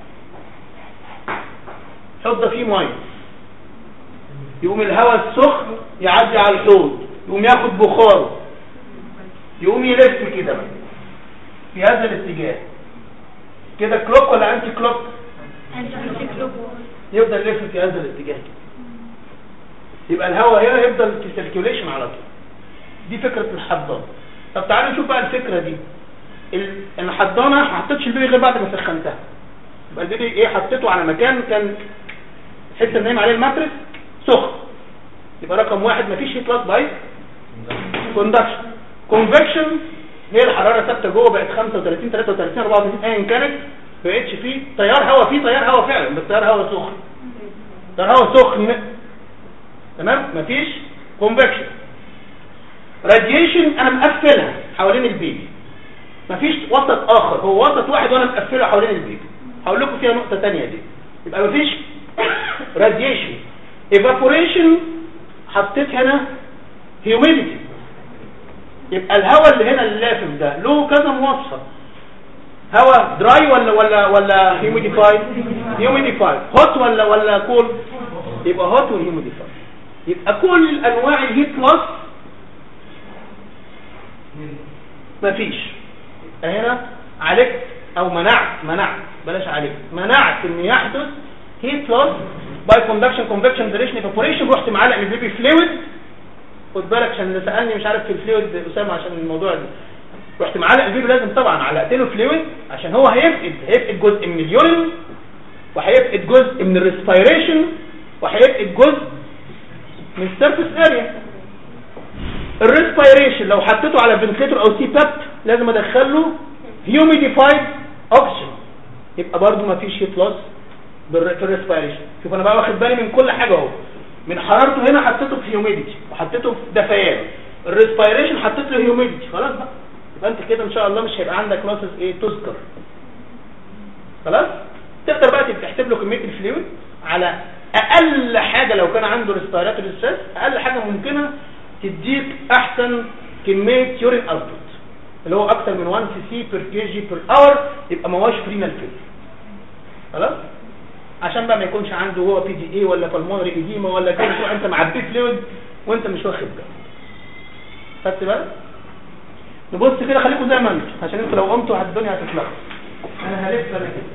الحوض ده فيه ميه يقوم الهواء السخن يعدي على الحوض يقوم ياخد بخاره يقوم يلف كده في هذا الاتجاه كده كلوك ولا انتي كلوك يفضل يلف في هذا الاتجاه يبقى الهواء هنا يفضل في سيركيوليشن على طول دي فكرة الحضانة طب تعالوا نشوف بقى الفكرة دي ال- الحضانة ما حطيتش البيبي غير بعد ما سخنتها يبقى البيبي ايه حطيته على مكان كان حته نايم عليه الماتريس سخن يبقى رقم واحد مفيش هيت لاس باي كوندكشن كونفكشن هي الحراره ثابته جوه بقت 35 33 34 ايا كانت ما بقتش فيه تيار هواء فيه تيار هواء فعلا بس تيار هواء سخن تيار هواء سخن تمام مفيش كونفكشن راديشن انا مقفلها حوالين البيبي مفيش وسط اخر هو وسط واحد وانا مقفله حوالين البيبي هقول لكم فيها نقطه تانية دي يبقى مفيش راديشن ايفابوريشن حطيت هنا هيوميديتي يبقى الهواء اللي هنا اللافف ده له كذا مواصفه هواء دراي ولا ولا ولا هيوميديفايد هيوميديفايد هوت ولا ولا كول يبقى هوت وهيوميديفايد يبقى كل انواع الهيت لوس مفيش يبقى هنا عالجت او منعت منعت بلاش عالجت منعت ان يحدث هيت لوس باي كوندكشن كونفكشن ديريشن ايفابوريشن رحت معلق البيبي فلويد خد بالك عشان اللي سالني مش عارف في الفلويد اسامه عشان الموضوع ده رحت معلق البيبي لازم طبعا علقت له فلويد عشان هو هيفقد هيفقد جزء من اليورين وهيفقد جزء من الريسبيريشن وهيفقد جزء من السيرفيس اريا الريسبيريشن لو حطيته على فنتليتور او سي باب لازم ادخل له هيوميديفايد اوكسجين يبقى برضو ما فيش هيت لوس في الريسبيريشن شوف انا بقى واخد بالي من كل حاجه اهو من حرارته هنا حطيته في هيوميديتي وحطيته في دفيان الريسبيريشن حطيت له هيوميديتي خلاص بقى يبقى انت كده ان شاء الله مش هيبقى عندك لوسز ايه تذكر خلاص تقدر بقى تحسب له كميه الفلويد على اقل حاجه لو كان عنده ريسبيراتوري ستريس اقل حاجه ممكنه تديك احسن كميه يورين اوتبوت اللي هو اكتر من 1 سي سي بير كي جي بير اور يبقى ما هوش فرينال فيل خلاص عشان بقى ما يكونش عنده هو بي دي اي ولا بالمونري ايديما ولا كده شو انت معبيه فلويد وانت مش واخد بالك خدت بالك نبص كده خليكم زي ما انتم عشان انتوا لو قمتوا الدنيا هتتلخبط انا هلف انا كده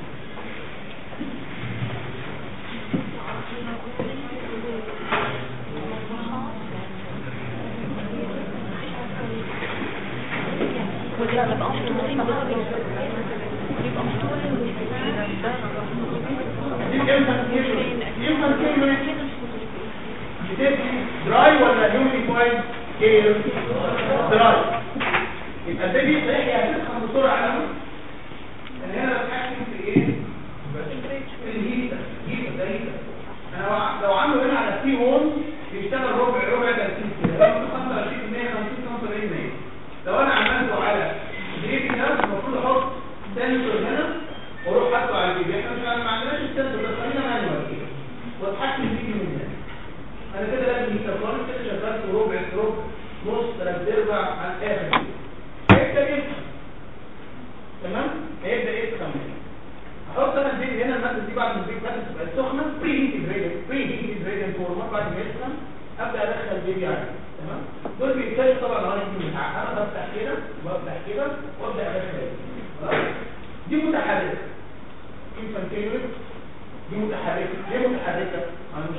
دراي ولا هيوميديفايد اير دراي يبقى ده دي صحيح يعني تفهم بسرعه قوي ان هنا بتحكم في ايه في الهيتر هيتر ده هيتر انا لو- لو عامله هنا على سي هون بيشتغل ربع ربع 30 كده 25% 50 75% لو انا عملته على الهيتر ده المفروض احط سنسور هنا واروح حاطه على البيبي احنا مش ما عندناش السنسور ده خلينا مانوال كده واتحكم فيه من هنا انا كده لازم يستقر كده شغال في ربع في ربع نص ثلاث ارباع على الاخر هيبدا يفهم تمام هيبدا يفهم احط انا البيبي هنا الماده دي بعد ما البيبي ماده تبقى سخنه بري هيت بريدنج بري هيت بريدنج فورمات بعد ما يسخن ابدا ادخل البيبي عليه تمام دول بيتكلم طبعا لو انا دي متعقده بفتح كده بفتح كده وابدا ادخل البيبي. خلاص دي متحركه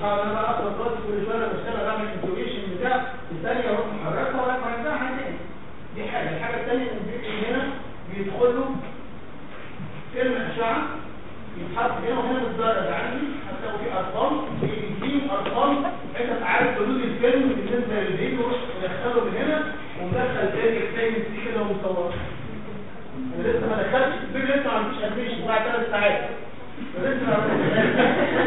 اه انا بقى اصلا خلاص كل شويه بشتغل اعمل انتوجيشن بتاع الثانيه اروح محركها ولا مرجعها تاني دي حاجه الحاجه الثانيه ان البيبي هنا بيدخل له فيلم اشعه يتحط هنا وهنا بالدرجه عندي هتلاقوا في ارقام بيديهم ارقام انت عارف حدود الفيلم بالنسبه للبيبي وروح مدخله من هنا ومدخل تاني تاني كده ومصور انا لسه ما دخلتش البيبي لسه ما عندوش ادميشن بعد ثلاث ساعات لسه ما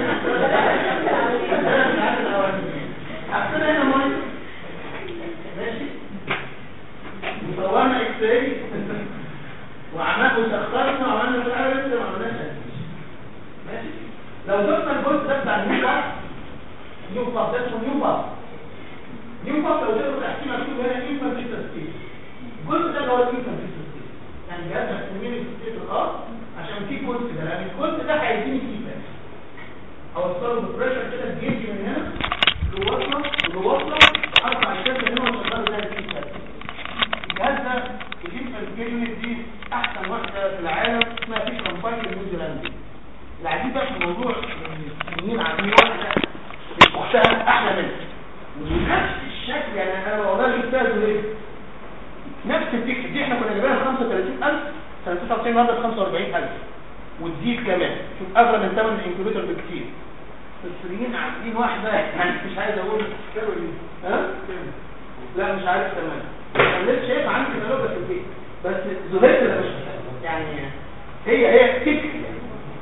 حطينا هنا ميه ماشي وصورنا اكس راي وعملنا وسخرنا وعملنا مش عارف لسه ما عملناش ادميشن ماشي لو جبنا الجزء ده بتاع النيو باب نيو باب ده اسمه نيو باب نيو باب لو جبنا تحتيه مكتوب هنا انفانت ستيج الجزء ده اللي هو الانفانت ستيج يعني جهاز مسمينه ستيج الخاص عشان في جزء ده لان الجزء ده هيديني فيدباك اوصله بالبريشر كده بيجي من هنا لوصله لوصله ارفع الشاشه هنا واشغله زي الفيدباك الجهاز ده الانفانت كيونت دي احسن واحده في العالم اسمها فيشر فايل نيوزيلندي العجيب بقى في الموضوع مين عاملين واحده اختها احلى منها ونفس الشكل يعني انا والله جبتها ليه نفس الفكره دي احنا كنا جايبينها 35000 سنه 99 النهارده ب 45000 وتزيد كمان شوف اغلى من ثمن الانكيوبيتر بكتير السوريين عاملين واحده يعني مش عايز اقول ها لا مش عارف كمان انا لسه شايف عندي كتالوجة في البيت بس زهقت ده مش يعني هي هي فكر يعني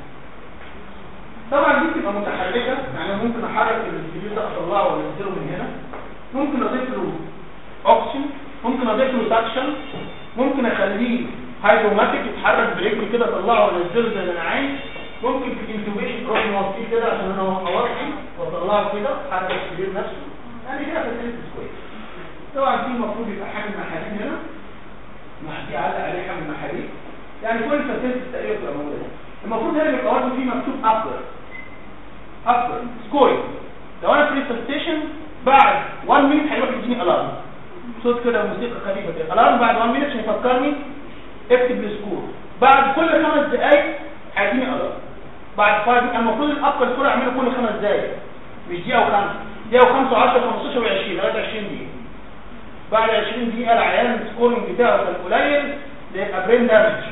طبعا دي بتبقى متحركه يعني أنا ممكن احرك الفيديو ده اطلعه وانزله من هنا ممكن اضيف له اوكسجين ممكن اضيف له سكشن ممكن اخليه هيدروماتيك يتحرك برجلي كده اطلعه وانزله زي ما انا عايز ممكن في الانتوبيشن اروح موطيه كده عشان انا اوطي واطلعه كده احرك السرير نفسه يعني كده فاسيلتيز كويس طبعا في المفروض يبقى حامل محاليل هنا مع دي علق عليه حامل محاليل يعني كل فاسيلتيز تقريبا بتبقى موجوده المفروض هنا يبقى برضه في مكتوب ابر ابر سكورينج لو انا في ستيشن بعد 1 مينت هيروح يديني الارم صوت كده موسيقى خفيفه كده الارم بعد 1 مينت عشان يفكرني اكتب السكور بعد كل خمس دقائق هيديني الارم بعد 5 المفروض الابر سكور اعمله كل خمس دقائق مش دقيقه وخمسه دقيقه وخمسه و10 15 و20 لغايه 20 دقيقه بعد 20 دقيقه العيان السكورنج بتاعه كان قليل يبقى برين دامج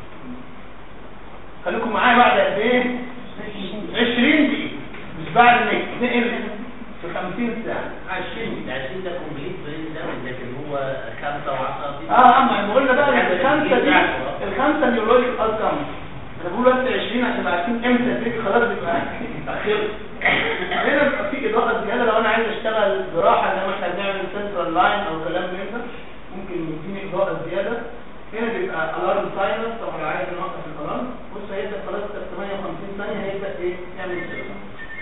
خليكم معايا بعد قد ايه 20 دقيقه مش بعد ما يتنقل في 50 ساعه 20 ده 20 ده كومبليت برين ده لكن هو 5 و10 اه اما احنا قلنا بقى الخمسه دي الخمسه نيورولوجيك اوتكم انا بقول بس 20 عشان عارفين امتى البيبي خلاص بيبقى اخر هنا بيبقى في اضاءه زياده لو انا عايز اشتغل جراحه زي ما احنا بنعمل سنترال لاين او كلام من ده ممكن يديني اضاءه زياده هنا بيبقى الارم سايلنس طب لو عايز نوقف الالارم بص هيبدا خلاص 58 ثانيه هيبدا ايه يعمل سيرفر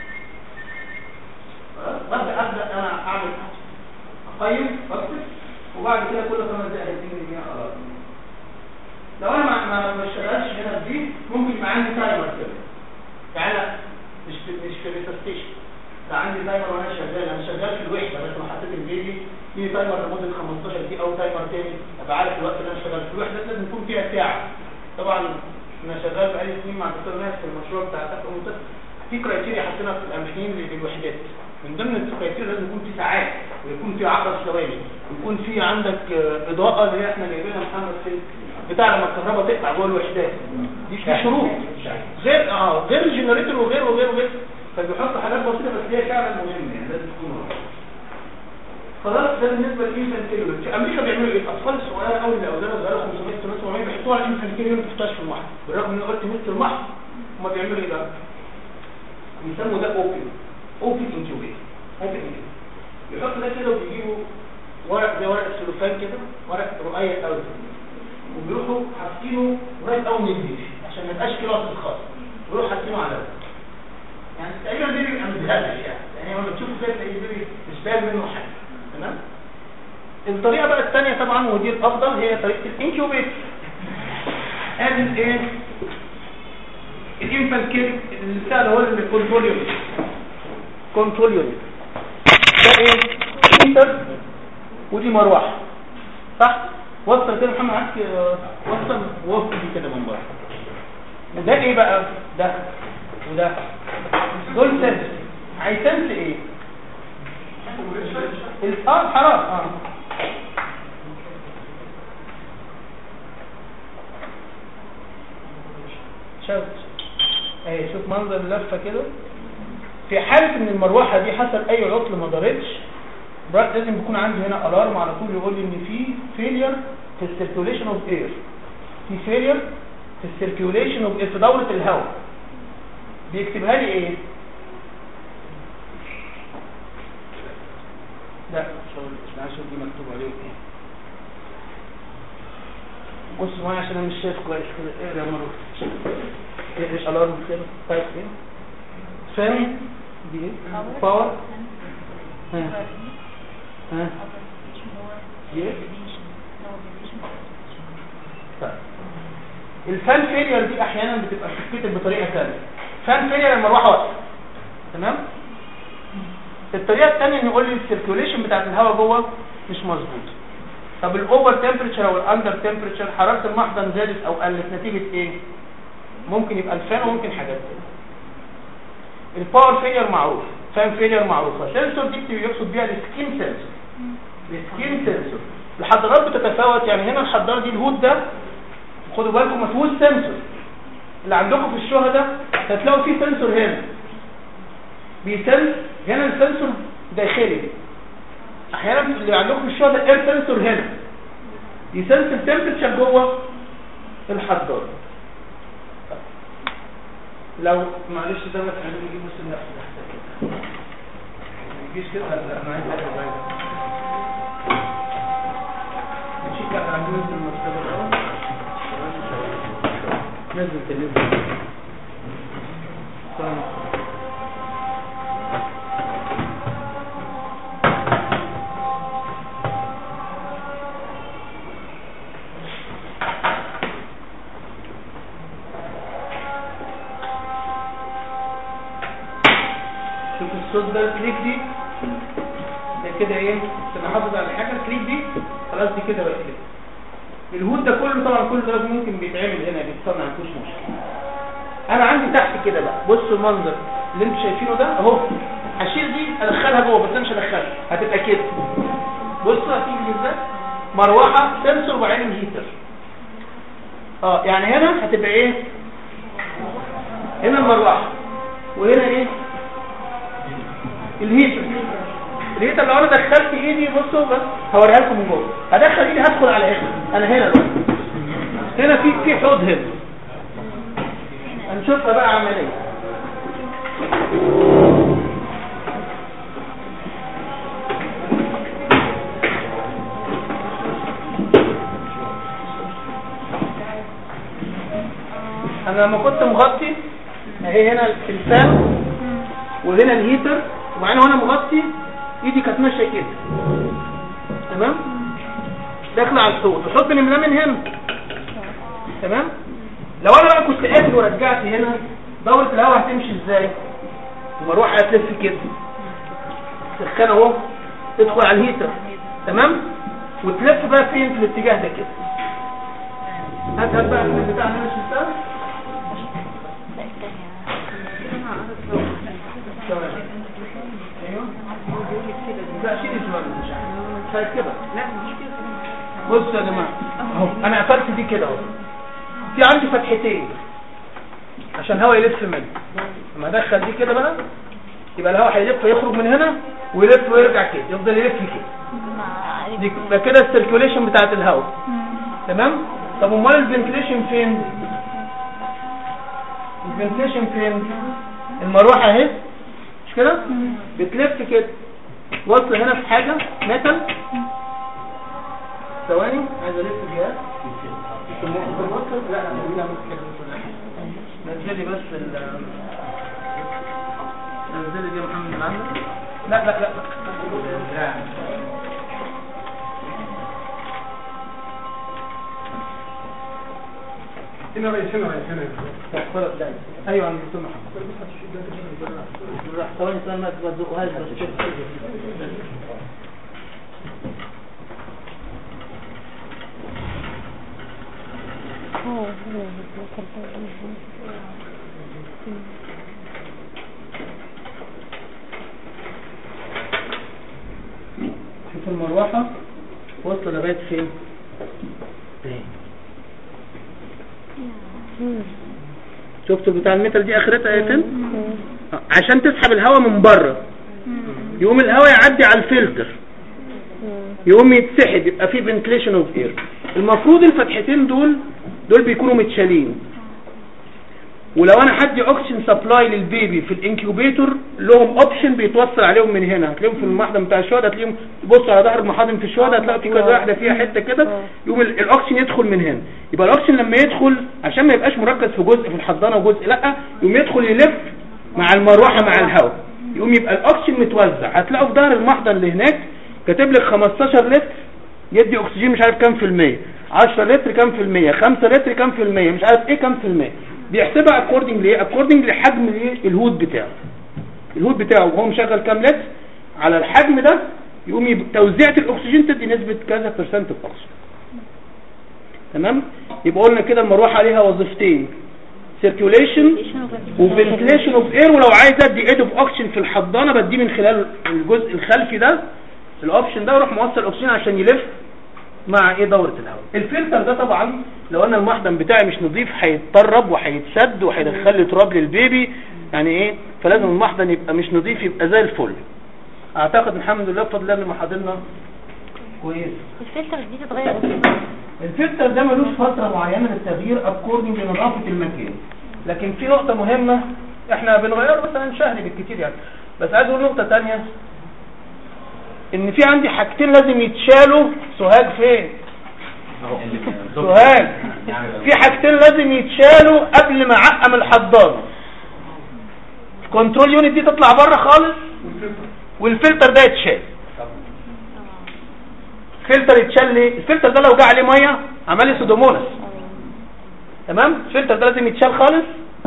خلاص ببدا ابدا انا اعمل اقيم واكتب وبعد كده كل خمس دقائق هيديني دقيقه الارم لو انا ما ما ما اشتغلتش هنا في دي ممكن يبقى عندي تايمر كده يعني أنا مش في مش في ريسستيشن ده عندي تايمر وانا شغال انا شغال في الوحده بس لو حطيت البيبي في تايمر لمده 15 دقيقه او تايمر تاني ابقى عارف الوقت اللي انا شغال في الوحده لازم يكون فيها ساعه طبعا انا شغال بقالي سنين مع الدكتور ناس في المشروع بتاع تاكل المنتج في كرايتيريا حاطينها في الاماكن للوحدات من ضمن الكرايتيريا لازم يكون في ساعات ويكون في 10 ثواني ويكون في عندك آه، اضاءه اللي هي احنا جايبينها محمد في بتاع لما الكهرباء تقطع جوه الوحدات دي في شروط غير اه غير الجنريتور وغير وغير وغير فبيحطوا حاجات بسيطه بس هي فعلا مهمه يعني لازم تكون واضحة. خلاص ده بالنسبه للانفانتيليون في امريكا بيعملوا ايه الاطفال الصغيره قوي اللي اوزانها صغيره 500 700 بيحطوها على الانفانتيليون في مستشفى واحد بالرغم ان أنا قلت مستر واحد هم بيعملوا ايه بقى بيسموا ده اوبن اوبن انكيوبيت اوبن انكيوبيت بيحطوا ده كده وبيجيبوا ورق زي ورق السلوفان كده ورق رقيق قوي وبيروحوا حاطينه قريب قوي من البيبي عشان ما يبقاش كلاس خالص بيروحوا حاطينه على ده يعني تقريبا البيبي بيبقى متهدش يعني يعني لما تشوفه كده تلاقي البيبي مش باين منه حاجه تمام الطريقه بقى الثانيه طبعا ودي الافضل هي طريقه الانكيوبيت ادي الايه الانفانت كيد السهل هو الكنترول يونت كنترول يونت ده ايه انتر ودي مروحه صح وصل كده محمد عسكي آه، وصل وصل دي كده من بره وده ايه بقى ده وده دول سيلز هيسنس ايه ال- اه حرام اه شوف اهي شوف منظر اللفه كده في حاله ان المروحه دي حصل اي عطل ما دارتش بقى لازم يكون عندي هنا الارم على طول يقول لي ان في فيلير في السيركيوليشن اوف اير في فيلير في السيركيوليشن اوف في دوره الهواء بيكتبها لي ايه لا مش هقول مش عايز اشوف دي مكتوب عليهم ايه بص معايا عشان انا مش شايف كويس كده اقرا يا مروه ايه ايش الارم كده طيب ايه فاهم دي ايه باور ها ها دي ايه طيب الفان فيلير دي احيانا بتبقى بتتكتب بطريقه ثانيه فان فيلير المروحه واقفه تمام الطريقه الثانيه ان يقول لي السيركيوليشن بتاعت الهواء جوه مش مظبوط طب الاوفر تمبريتشر او الاندر تمبريتشر حراره المحضن زادت او قلت نتيجه ايه ممكن يبقى الفان وممكن حاجات تانية الباور فيلير معروف فان فيلير معروفه سنسور دي بيقصد بيها السكين سنسور السكين سنسور الحضارات بتتفاوت يعني هنا الحضاره دي الهود ده خدوا بالكم ما فيهوش سنسور اللي عندكم في الشهداء هتلاقوا فيه سنسور هنا بيسنس هنا السنسور داخلي احيانا اللي عندكم في الشهداء اير سنسور هنا يسنس التمبريتشر جوه الحضاره لو معلش ده ما تخليني اجيب بص النفس ده كده ما يجيش كده لا انا عايز حاجه بعيده نشيك بقى عندنا في المكتبه الاول نزل تلفزيون ثاني. شوف الصوت ده الكليك دي ده كده ايه تبقى حافظ على حاجه الكليك دي خلاص دي كده بقت كده الهود ده كله طبعا كل ده ممكن بيتعمل هنا بيتصنع مفيش مشكله انا عندي تحت كده بقى بصوا المنظر اللي انتوا شايفينه ده اهو هشيل دي ادخلها جوه بس انا مش هدخلها هتبقى كده بصوا هتيجي ازاي مروحه سنسور وبعدين هيتر اه يعني هنا هتبقى ايه هنا المروحه وهنا ايه الهيتر الهيتر لو انا دخلت ايدي بصوا بس هوريها لكم من جوه هدخل ايدي هدخل على هنا انا هنا بقى هنا في في حوض هنا هنشوفها بقى عمليه انا لما كنت مغطي اهي هنا الفان وهنا الهيتر وبعدين وانا مغطي ايدي كانت ماشيه كده تمام داخله على الحوض الحوض بنملاه من هنا تمام لو انا بقى كنت قافل ورجعت هنا دوره الهواء هتمشي ازاي المروحه هتلف كده تسخن اهو تدخل على الهيتر تمام وتلف بقى فين في الاتجاه ده كده هات هات بقى البتاع اللي انا شفتها ايوه لا شيل الجوال مش عارف شايف كده بص يا جماعه اهو انا قفلت دي كده اهو في عندي فتحتين عشان الهواء يلف منه لما ادخل دي كده بقى يبقى الهواء هيلف يخرج من هنا ويلف ويرجع كده يفضل يلف كده دي يبقى كده السيركيوليشن بتاعت الهواء تمام طب امال الفنتليشن فين الفنتليشن فين المروحه اهي مش كده بتلف كده وصل هنا في حاجه ميتال ثواني عايز الف الجهاز لا لا نزلي بس ال نزلي دي يا محمد من عندك لا لا لا لا هنا رئيس هنا رئيس هنا طب خلاص لا ايوه عند الدكتور محمد راح ثواني ثواني ما تبدأوهاش بس كده المروحة واصلة لغاية فين اهي شفتوا بتاع المتر دي اخرتها ايه فين آه، عشان تسحب الهواء من بره يقوم الهواء يعدي على الفلتر يقوم يتسحب يبقى في فنتليشن اوف اير المفروض الفتحتين دول دول بيكونوا متشالين ولو انا حدي اوكسجين سبلاي للبيبي في الانكيوبيتور لهم اوبشن بيتوصل عليهم من هنا هتلاقيهم في المحضن بتاع الشهداء هتلاقيهم تبصوا على ظهر المحاضن في الشهداء هتلاقوا في كذا واحده فيها حته كده يقوم ال- الاوكسجين يدخل من هنا يبقى الاوكسجين لما يدخل عشان ما يبقاش مركز في جزء في الحضانه وجزء لا يقوم يدخل يلف مع المروحه مع الهواء يقوم يبقى الاوكسجين متوزع هتلاقوا في ظهر المحضن اللي هناك كاتب لك 15 لتر يدي اكسجين مش عارف كام في المية 10 لتر كام في المية 5 لتر كام في المية مش عارف ايه كام في المية بيحسبها اكوردنج لايه اكوردنج لحجم الايه الهود بتاعه الهود بتاعه وهو مشغل كام لتر على الحجم ده يقوم يب... توزيعة الاكسجين تدي نسبة كذا برسنت اكسجين تمام يبقى قلنا كده المروحة عليها وظيفتين سيركيوليشن وفنتليشن اوف اير ولو عايز ادي ايد اوف اوكسجين في الحضانه بديه من خلال الجزء الخلفي ده الاوبشن ده واروح موصل الاكسجين عشان يلف مع ايه دوره الهواء الفلتر ده طبعا لو انا المحضن بتاعي مش نظيف هيتطرب وهيتسد وهيدخل لي تراب للبيبي يعني ايه فلازم المحضن يبقى مش نظيف يبقى زي الفل اعتقد الحمد لله بفضل الله ان محاضرنا كويس الفلتر دي تتغير امتى؟ الفلتر ده ملوش فترة معينة للتغيير اكوردنج لنظافة المكان لكن في نقطة مهمة احنا بنغيره مثلا شهر بالكتير يعني بس عايز اقول نقطة تانية ان في عندي حاجتين لازم يتشالوا سوهاج فين سوهاج في حاجتين لازم يتشالوا قبل ما اعقم الحضانة الكنترول يونت دي تطلع بره خالص والفلتر ده يتشال فلتر يتشال ليه الفلتر ده لو جه عليه ميه عمل لي سودوموناس تمام الفلتر ده لازم يتشال خالص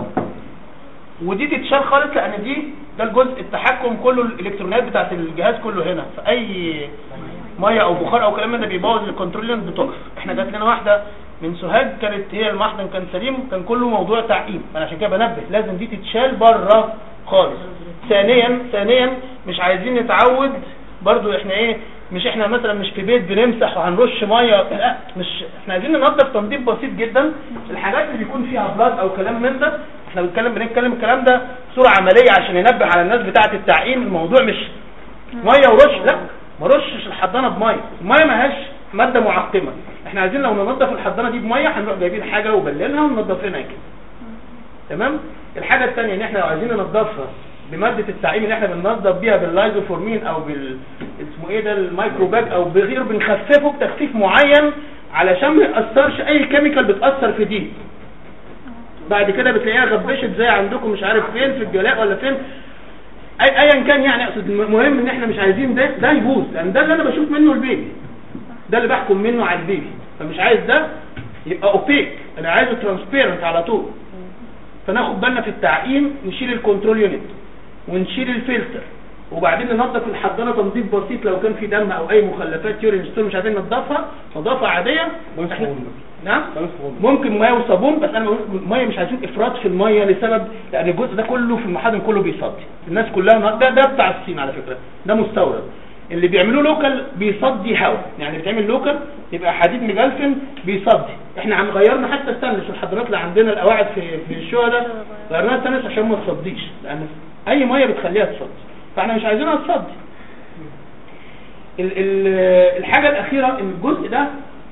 ودي تتشال خالص لان دي ده الجزء التحكم كله الالكترونات بتاعت الجهاز كله هنا فاي ميه او بخار او كلام من ده بيبوظ الكنترول يونت بتقف احنا جات لنا واحده من سوهاج كانت هي المحضن كان سليم كان كله موضوع تعقيم انا عشان كده بنبه لازم دي تتشال بره خالص ثانيا ثانيا مش عايزين نتعود برضو احنا ايه مش احنا مثلا مش في بيت بنمسح وهنرش ميه لا مش احنا عايزين ننظف تنظيف بسيط جدا الحاجات اللي بيكون فيها بلاد او كلام من ده احنا بنتكلم بنتكلم الكلام ده صوره عمليه عشان ينبه على الناس بتاعه التعقيم الموضوع مش ميه ورش لا ما رشش الحضانه بميه الميه ماهاش ماده معقمه احنا عايزين لو ننظف الحضانه دي بميه هنروح جايبين حاجه وبللها وننضف لنا كده تمام الحاجه الثانيه ان احنا لو عايزين ننضفها بماده التعقيم اللي احنا بننظف بيها باللايزوفورمين او بال اسمه ايه ده الميكروباج او بغيره بنخففه بتخفيف معين علشان ما ياثرش اي كيميكال بتاثر في دي بعد كده بتلاقيها غبشت زي عندكم مش عارف فين في الجلاء ولا فين اي ايا كان يعني اقصد المهم ان احنا مش عايزين ده ده يبوظ لان ده اللي انا بشوف منه البيبي ده اللي بحكم منه على البيبي فمش عايز ده يبقى اوبيك انا عايزه ترانسبيرنت على طول فناخد بالنا في التعقيم نشيل الكنترول يونت ونشيل الفلتر وبعدين ننظف الحضانه تنظيف بسيط لو كان في دم او اي مخلفات يورين ستون مش عايزين ننضفها نظافه عاديه إحنا- نعم ممكن ميه وصابون بس انا بقول ميه مش عايزين افراط في الميه لسبب لان الجزء ده كله في المحاضن كله بيصدي الناس كلها ده ده بتاع الصين على فكره ده مستورد اللي بيعملوه لوكال بيصدي هواء يعني بيتعمل لوكال يبقى حديد مجلفن بيصدي احنا عم غيرنا حتى الستانلس الحضارات اللي عندنا القواعد في في الشهداء غيرناها ستانلس عشان ما تصديش لان اي ميه بتخليها تصدي فاحنا مش عايزينها تصدي ال- ال- الحاجه الاخيره ان الجزء ده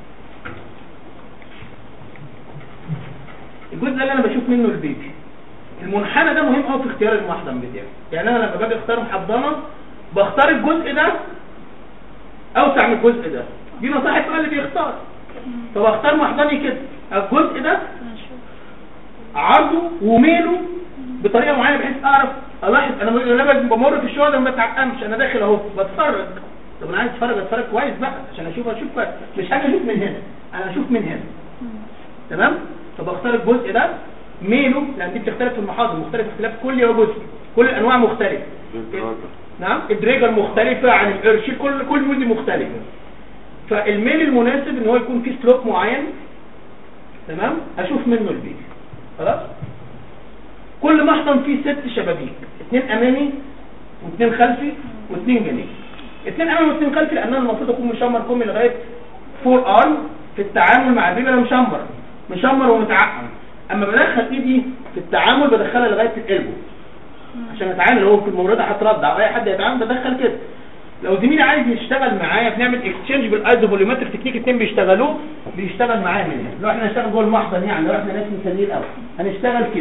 الجزء ده اللي انا بشوف منه البيبي المنحنى ده مهم قوي في اختيار المحضن بتاعي يعني انا لما باجي اختار محضنه بختار الجزء ده اوسع من الجزء ده دي نصيحه بقى اللي بيختار فبختار محضني كده الجزء ده عرضه وميله بطريقه معينه بحيث اعرف الاحظ انا لما بمر في الشغل ما بتعقمش انا داخل اهو بتفرج طب انا عايز اتفرج اتفرج كويس بقى عشان اشوف اشوف كويس مش حاجه اشوف من هنا انا اشوف من هنا تمام فبختار الجزء ده ميله لان دي بتختلف في المحاضر مختلف اختلاف كلي وجزء كل الانواع مختلفه نعم الدريجر مختلفه عن القرش كل كل مودي مختلف فالميل المناسب ان هو يكون فيه سلوب معين تمام اشوف منه البيت خلاص كل محضن فيه ست شبابيك اثنين امامي واثنين خلفي واثنين جانبي اثنين امامي واثنين خلفي لان انا المفروض اكون مشمر كمي لغايه فور ارم في التعامل مع البيبي انا مشمر مشمر ومتعقم اما بدخل ايدي في التعامل بدخلها لغايه القلبه عشان اتعامل هو في الممرضه هتردع او اي حد يتعامل بدخل كده لو زميلي عايز يشتغل معايا بنعمل اكسشينج بالايزوفوليومتريك تكنيك اتنين بيشتغلوه بيشتغل معايا من هنا لو احنا هنشتغل جوه المحضن يعني لو احنا ناس مسلين الاول هنشتغل كده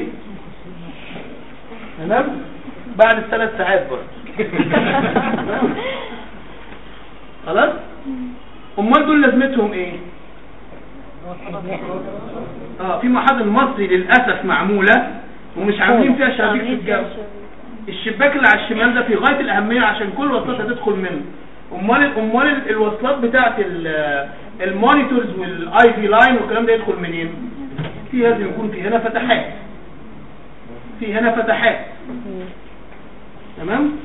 تمام بعد الثلاث ساعات برضه تمام؟ خلاص امال دول لازمتهم ايه اه في محاضن مصري للاسف معموله ومش عاملين فيها شبابيك في الجو الشباك اللي على الشمال ده في غايه الاهميه عشان كل وصلات هتدخل منه امال امال ال- الوصلات بتاعه ال- المونيتورز والاي في لاين والكلام ده يدخل منين في لازم يكون في هنا فتحات في هنا فتحات تمام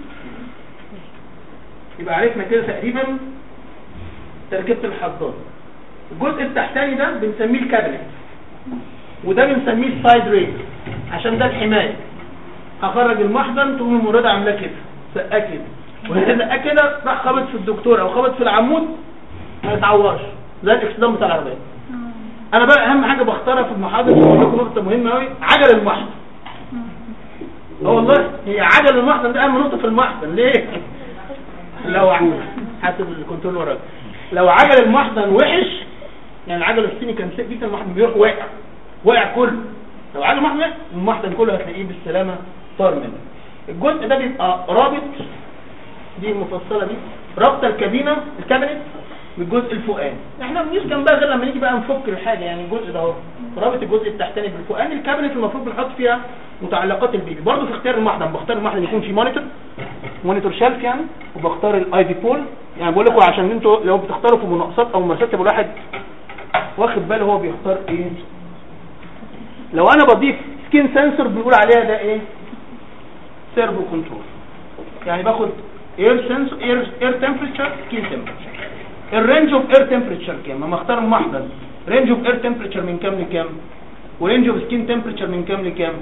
يبقى عرفنا كده تقريبا تركيبه الحضان الجزء التحتاني ده بنسميه الكابلت وده بنسميه السايد ريل عشان ده الحمايه هخرج المحضن تقوم الممرضه عاملاه كده سقاه كده وهي سقاه كده راح خبط في الدكتور او خبط في العمود ما يتعورش زي الاكسدام بتاع العربيه انا بقى اهم حاجه بختارها في المحاضره بقول لكم نقطه مهمه قوي عجل المحضن اه والله هي عجل المحضن ده اهم نقطه في المحضن ليه لو ع- حاسب الكنترول وراك لو عجل المحضن وحش يعني العجل الصيني كان سيء جدا المحضن بيروح واقع واقع كله لو عجل المحضن وقع، المحضن كله هتلاقيه بالسلامه طار منه الجزء ده بيبقى رابط دي المفصله دي رابطه الكابينه الكابينت بالجزء الفوقاني احنا ما بنجيش جنبها غير لما نيجي بقى نفك الحاجه يعني الجزء ده اهو رابط الجزء التحتاني بالفوقاني الكابينت المفروض بنحط فيها متعلقات البيبي برضه في اختيار المحضن بختار المحضن يكون فيه مونيتور مونيتور شيلف يعني وبختار الاي في بول يعني بقول لكم عشان انتوا لو بتختاروا في مناقصات او ممارسات يبقى الواحد واخد باله هو بيختار ايه لو انا بضيف سكين سنسور بنقول عليها ده ايه سيرفو كنترول يعني باخد اير سنسور اير اير تمبريتشر سكين تمبريتشر الرينج اوف اير تمبريتشر كام اما اختار المحضن رينج اوف اير تمبريتشر من كام لكام ورينج اوف سكين تمبريتشر من كام لكام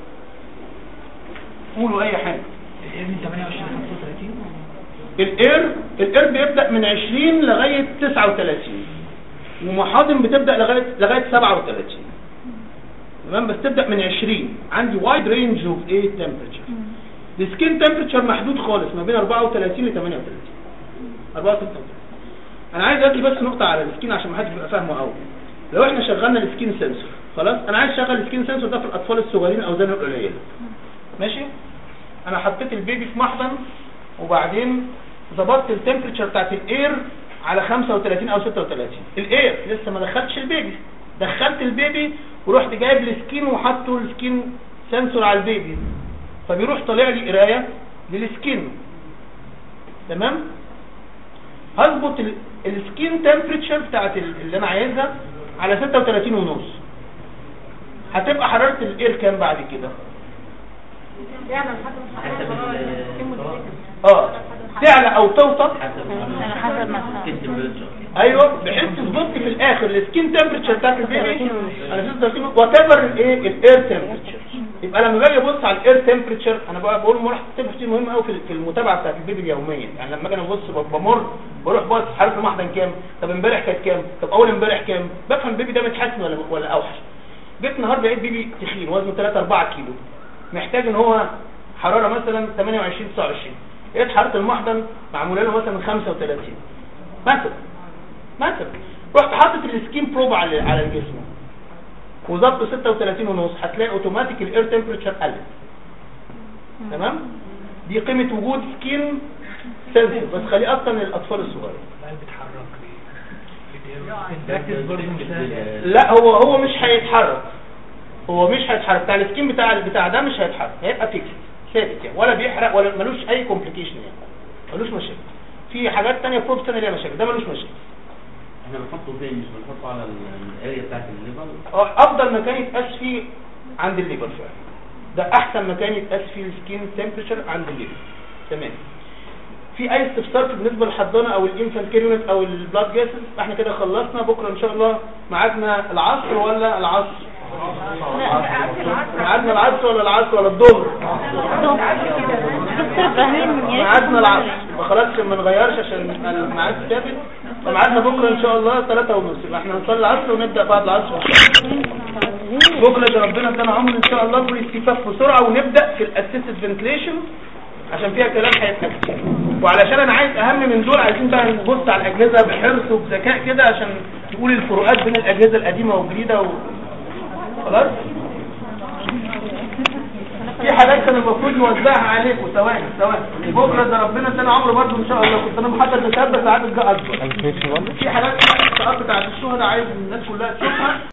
قولوا اي حاجه الاير الاير بيبدا من 20 لغايه 39 ومحاضن بتبدا لغايه لغايه 37 تمام بس تبدا من 20 عندي وايد رينج اوف ايه تمبريتشر السكين تمبريتشر محدود خالص ما بين 34 ل 38 34 انا عايز ادي بس نقطه على السكين عشان ما حدش يبقى فاهمه قوي لو احنا شغلنا السكين سنسور خلاص انا عايز اشغل السكين سنسور ده في الاطفال الصغيرين اوزانهم قليله ماشي انا حطيت البيبي في محضن وبعدين ظبطت التمبريتشر بتاعت الاير على 35 او 36 الاير لسه ما دخلتش البيبي دخلت البيبي ورحت جايب السكين وحطه السكين سنسور على البيبي فبيروح طالع لي قرايه للسكين تمام هظبط ال- السكين تمبريتشر بتاعت ال- اللي انا عايزها على 36 ونص هتبقى حراره الاير كام بعد كده يعني لحد ما حسب ال- اه تعلى او توطى على حسب ما سكين تمبريتشر ايوه بحيث تظبط في الاخر السكين تمبريتشر بتاعت البيبي على 36 وات ايفر الايه الاير تمبريتشر يبقى لما باجي ابص على الاير تمبريتشر انا بقى بقول مرح تمبريتشر مهم قوي في في المتابعه بتاعت البيبي يوميا يعني لما اجي ابص بمر بروح بص حراره المحضن كام طب امبارح كانت كام طب اول امبارح كام بفهم البيبي ده متحسن ولا ولا اوحش جيت النهارده لقيت بيبي تخين وزنه 3 4 كيلو محتاج ان هو حراره مثلا 28 29 لقيت حراره المحضن معموله له مثلا 35 مثلا مثلا رحت حاطط السكين بروب على على الجسم وظبطه 36 ونص هتلاقي اوتوماتيك الاير تمبريتشر قلت تمام دي قيمه وجود سكين سنسور بس خليه اكتر من الاطفال الصغيرين لا هو هو مش هيتحرك هو مش هيتحرك بتاع السكين بتاع بتاع ده مش هيتحرك هيبقى فيكس ثابت يعني ولا بيحرق ولا ملوش اي كومبليكيشن يعني ملوش مشاكل في حاجات تانية بروب تانية ليها مشاكل ده ملوش مشاكل احنا بنحطه فين مش بنحطه على ال- الاريا بتاعت الليفر اه، افضل مكان يتقاس فيه عند الليفر فعلا ده احسن مكان يتقاس فيه السكين تمبريتشر عند الليفر تمام في اي استفسار في بالنسبه للحضانه او الانفانت كير يونت او البلاد جاسز احنا كده خلصنا بكره ان شاء الله ميعادنا العصر ولا العصر ميعادنا العصر ولا العصر ولا الظهر دكتور ابراهيم يا ريت ميعادنا العصر ما خلاص ما نغيرش عشان الميعاد ثابت فميعادنا بكره ان شاء الله 3 ونص يبقى احنا هنصلي العصر ونبدا بعد العصر بكره ده ربنا ادانا عمر ان شاء الله والاستيفاء بسرعه ونبدا في الاسيستد فنتليشن عشان فيها كلام هيبقى كتير وعلشان انا عايز اهم من دول عايزين بقى نبص على الاجهزه بحرص وبذكاء كده عشان نقول الفروقات بين الاجهزه القديمه والجديده و... خلاص في حاجات كان المفروض نوزعها عليكم ثواني ثواني بكره ده ربنا ادانا عمر برضه ان شاء الله كنت انا محدد لسبب ساعات الجا اكبر في حاجات بقى بتاعت الشهداء عايز الناس كلها تشوفها